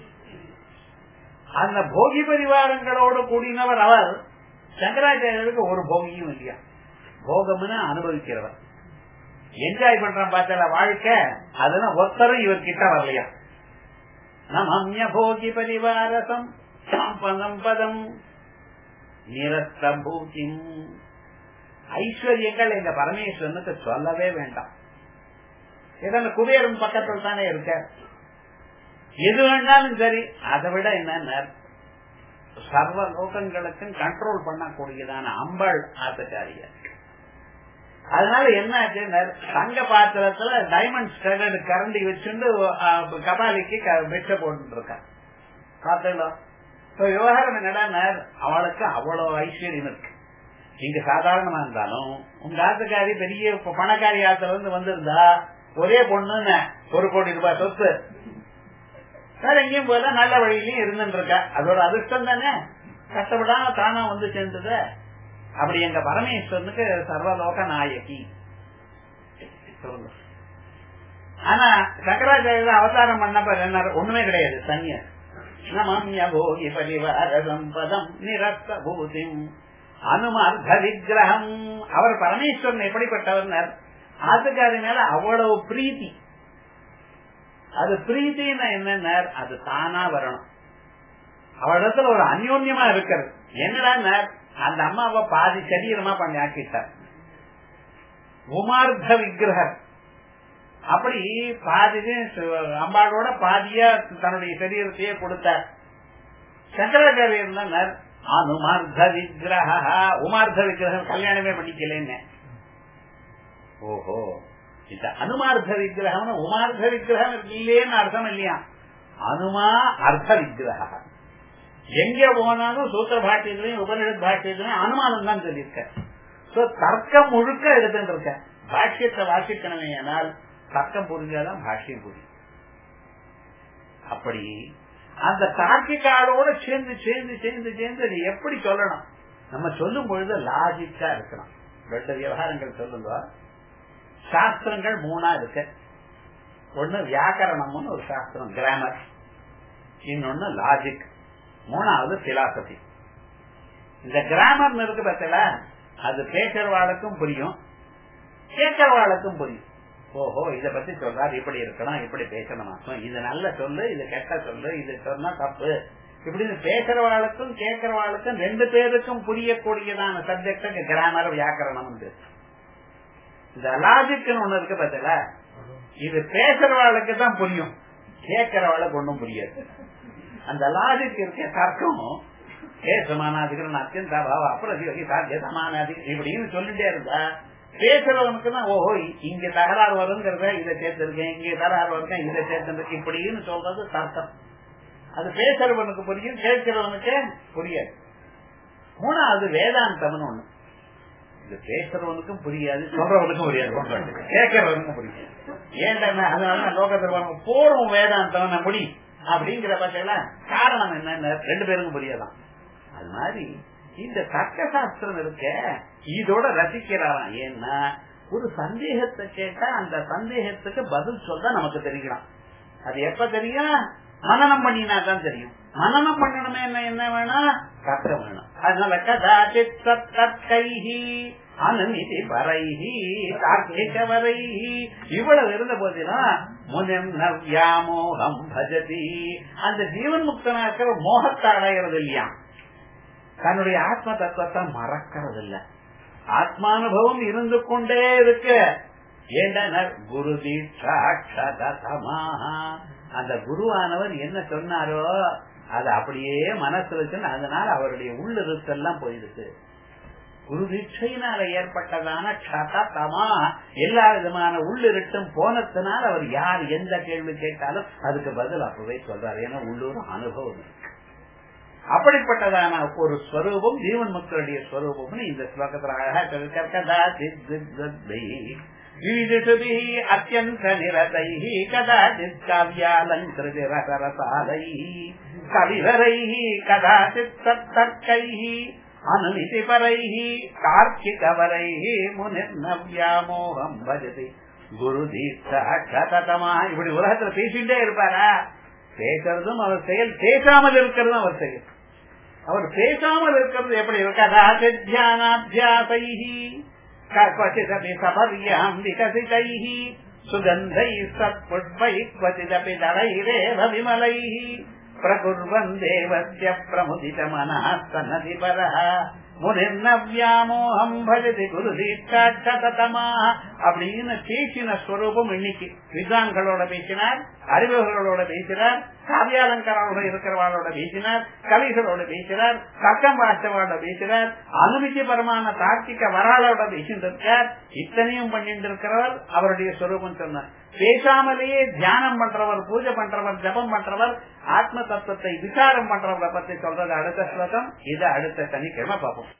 Speaker 1: அந்த போகி பரிவாரங்களோடு கூடினவர் அவர் சங்கராச்சாரியருக்கு ஒரு போகியும் இல்லையா போகம்னு அனுபவிக்கிறவர் என்ஜாய் பண்றோம் பார்த்தல வாழ்க்கை அதெல்லாம் ஒருத்தரும் இவர் கிட்ட வரலையா நமம்ய போகி பரிவாரசம் பதம் பதம் நிரஸ்தூதிம் ஐஸ்வர்யங்கள் எங்க பரமேஸ்வரனுக்கு சொல்லவே வேண்டாம் ஏதாவது குபேரன் பக்கத்தில் தானே இருக்க எது வேண்டாலும் சரி அதை விட என்ன சர்வ லோகங்களுக்கும் கண்ட்ரோல் பண்ணக்கூடியதான அம்பாள் ஆசக்காரியார் அதனால என்ன ஆச்சு தங்க பாத்திரத்துல டைமண்ட் ஸ்டடட் கரண்டி வச்சுட்டு கபாலிக்கு வெச்ச போட்டு இருக்கான் பார்த்தீங்களா விவகாரம் என்னடா அவளுக்கு அவ்வளவு ஐஸ்வர்யம் இருக்கு இங்க சாதாரணமா இருந்தாலும் உங்க ஆத்துக்காரி பெரிய பணக்காரி ஆத்துல இருந்து வந்திருந்தா ஒரே பொண்ணுன்னு ஒரு கோடி ரூபாய் சொத்து வேற எங்கேயும் போல நல்ல வழியிலயும் இருந்துட்டு இருக்கா அதோட அதிர்ஷ்டம் தானே கஷ்டப்படாம தானா வந்து சேர்ந்தது அப்படி எங்க பரமேஸ்வரனுக்கு சர்வலோக நாயகி ஆனா சங்கராச்சாரிய அவதாரம் பண்ணப்ப என்ன ஒண்ணுமே கிடையாது தனிய நமம்ய போகி பரிவார சம்பதம் நிரஸ்த பூதிம் அனுமார்த்த விக்கிரகம் அவர் பரமேஸ்வரன் எப்படிப்பட்டவர் ஆத்துக்காரி மேல அவ்வளவு பிரீத்தி அது பிரீத்தின்னா என்னன்னா அது தானா வரணும் அவளிடத்துல ஒரு அந்யோன்யமா இருக்கிறது என்னடா அந்த அம்மாவை பாதி சரீரமா பண்ணி ஆக்கிட்டார் உமார்த்த விக்கிரகர் அப்படி பாதி அம்பாளோட பாதியா தன்னுடைய சரீரத்தையே கொடுத்தார் சங்கராச்சாரியர் அனுமார்த்த விக்கிரக உமார்த்த விக்கிரகம் கல்யாணமே பண்ணிக்கலன்னு ஓஹோ இந்த அனுமார்த்த விக்கிரகம் உமார்த்த விக்கிரகம் இல்லையேன்னு அர்த்தம் இல்லையா அனுமா அர்த்த விக்கிரக எங்க போனாலும் சூத்திர பாட்டியத்திலையும் உபனிஷத் பாட்டியத்திலையும் அனுமானம் தான் சொல்லியிருக்க சோ தர்க்கம் முழுக்க எடுத்துட்டு இருக்க பாஷ்யத்தை வாசிக்கணுமே ஆனால் தர்க்கம் புரிஞ்சாதான் பாஷ்யம் புரியும் அப்படி அந்த தார்க்கிகாலோட சேர்ந்து சேர்ந்து சேர்ந்து சேர்ந்து அது எப்படி சொல்லணும் நம்ம சொல்லும் பொழுது லாஜிக்கா இருக்கணும் ரெண்டு விவகாரங்கள் சொல்லுங்க சாஸ்திரங்கள் மூணா இருக்கு ஒண்ணு வியாக்கரணம்னு ஒரு சாஸ்திரம் கிராமர் இன்னொன்னு லாஜிக் மூணாவது பிலாசபி இந்த கிராமர் இருக்கு பத்தில அது பேசுறவாளுக்கும் புரியும் கேட்கறவாளுக்கும் புரியும் ஓஹோ இத பத்தி சொல்றாரு இப்படி இருக்கணும் இப்படி பேசணும் இது நல்ல சொல்லு இது கெட்ட சொல்லு இது சொன்னா தப்பு இப்படின்னு பேசுறவாளுக்கும் கேட்கறவாளுக்கும் ரெண்டு பேருக்கும் புரியக்கூடியதான சப்ஜெக்ட் கிராமர் வியாக்கரணம் இந்த லாஜிக்னு ஒண்ணு இருக்கு பத்தில இது பேசுறவாளுக்கு தான் புரியும் கேட்கறவாளுக்கு ஒண்ணும் புரியாது அந்த லாஜிக் இருக்க தர்க்கம் ஏ சமானாதிகரன் அத்தியந்த பாவ அப்புறம் சாத்திய சமானாதிக இப்படின்னு சொல்லிட்டே இருந்தா பேசுறவனுக்கு தான் ஓஹோ இங்க தகராறு வருங்கிறத இதை சேர்த்திருக்கேன் இங்க தகராறு வருங்க இதை சேர்த்திருக்கேன் இப்படின்னு சொல்றது தர்க்கம் அது பேசுறவனுக்கு புரியும் கேட்கிறவனுக்கு புரியாது மூணாவது வேதாந்தம்னு ஒண்ணு இது பேசுறவனுக்கும் புரியாது சொல்றவனுக்கும் புரியாது கேட்கறவனுக்கும் புரியாது ஏன்டா அதனால லோகத்தில் போரும் வேதாந்தம் முடி அப்படிங்கிற பட்சத்துல காரணம் என்ன ரெண்டு பேருக்கும் புரியலாம் அது மாதிரி இந்த தர்க்க சாஸ்திரம் இருக்க இதோட ரசிக்கிறாராம் ஏன்னா ஒரு சந்தேகத்தை கேட்டா அந்த சந்தேகத்துக்கு பதில் சொல்ல நமக்கு தெரியலாம் அது எப்ப தெரியும் மனநம் பண்ணினா தான் தெரியும் மனநம் பண்ணணுமே என்ன என்ன வேணும் கஷ்டம் வேணும் அதனால கதாச்சித் சத்கைஹி அனுமிதி பரைஹி தார்க்கிக வரைஹி இவ்வளவு இருந்த போதிலும் முனம் நவ்யாமோகம் பஜதி அந்த ஜீவன் முக்தனாக்கிற மோகத்தை அடைகிறது இல்லையா தன்னுடைய ஆத்ம தத்துவத்தை மறக்கிறது இல்ல ஆத்மானுபவம் இருந்து கொண்டே இருக்கு ஏண்டனர் குரு தீட்சாட்சதமாஹா அந்த குருவானவர் என்ன சொன்னாரோ அது அப்படியே மனசு வச்சுன்னு அதனால அவருடைய உள்ளிருத்தெல்லாம் போயிருக்கு குரு தீட்சையினால ஏற்பட்டதான கதமா எல்லா விதமான உள்ளிருட்டும் போனதுனால அவர் யார் எந்த கேள்வி கேட்டாலும் அதுக்கு பதில் அப்பவே சொல்றாரு ஏன்னா உள்ளூர் அனுபவம் இருக்கு அப்படிப்பட்டதான ஒரு ஸ்வரூபம் ஜீவன் மக்களுடைய ஸ்வரூபம்னு இந்த ஸ்லோகத்தில் அழகா கதா ஈடுபி அத்தியந்த நிரதை கதாச்சித் காவியாலங்கிருதி ரசரசாலை கவிவரை கதாச்சித் சத்தர்க்கை அனுமிதி பரை கார்த்திகவரை முனிர்நவ்யாமோகம் பஜதி குரு தீட்சமா இப்படி உலகத்துல பேசிட்டே இருப்பாரா பேசுறதும் அவர் செயல் பேசாமல் இருக்கிறதும் அவர் செயல் அவர் பேசாமல் இருக்கிறது எப்படி இருக்கதா தியானாபியாசை क्वचिदपि सपर्याम् विकसितैः सुगन्धैः सत्पुष्पैः क्वचिदपि दलैरेव विमलैः प्रकुर्वन् देवस्य प्रमुदितमनः सनति परः முனிர்னவ்யாமோகம் பஜதி குரு தீட்சாட்சதமா அப்படின்னு பேசின ஸ்வரூபம் இன்னைக்கு வித்வான்களோட பேசினார் அறிவுகளோட பேசினார் காவியாலங்காரோட இருக்கிறவாளோட பேசினார் கவிகளோட பேசினார் சக்கம் பாஷவோட பேசினார் அனுமதி பரமான தார்த்திக வராளோட பேசிட்டு இருக்கார் இத்தனையும் பண்ணிட்டு இருக்கிறவர் அவருடைய ஸ்வரூபம் சொன்னார் பேசாமலேயே தியானம் பண்றவர் பூஜை பண்றவர் ஜபம் பண்றவர் ஆத்ம தத்துவத்தை விசாரம் பண்றவரை பத்தி சொல்றது அடுத்த ஸ்லோகம் இது அடுத்த சனிக்கிழமை பார்ப்போம்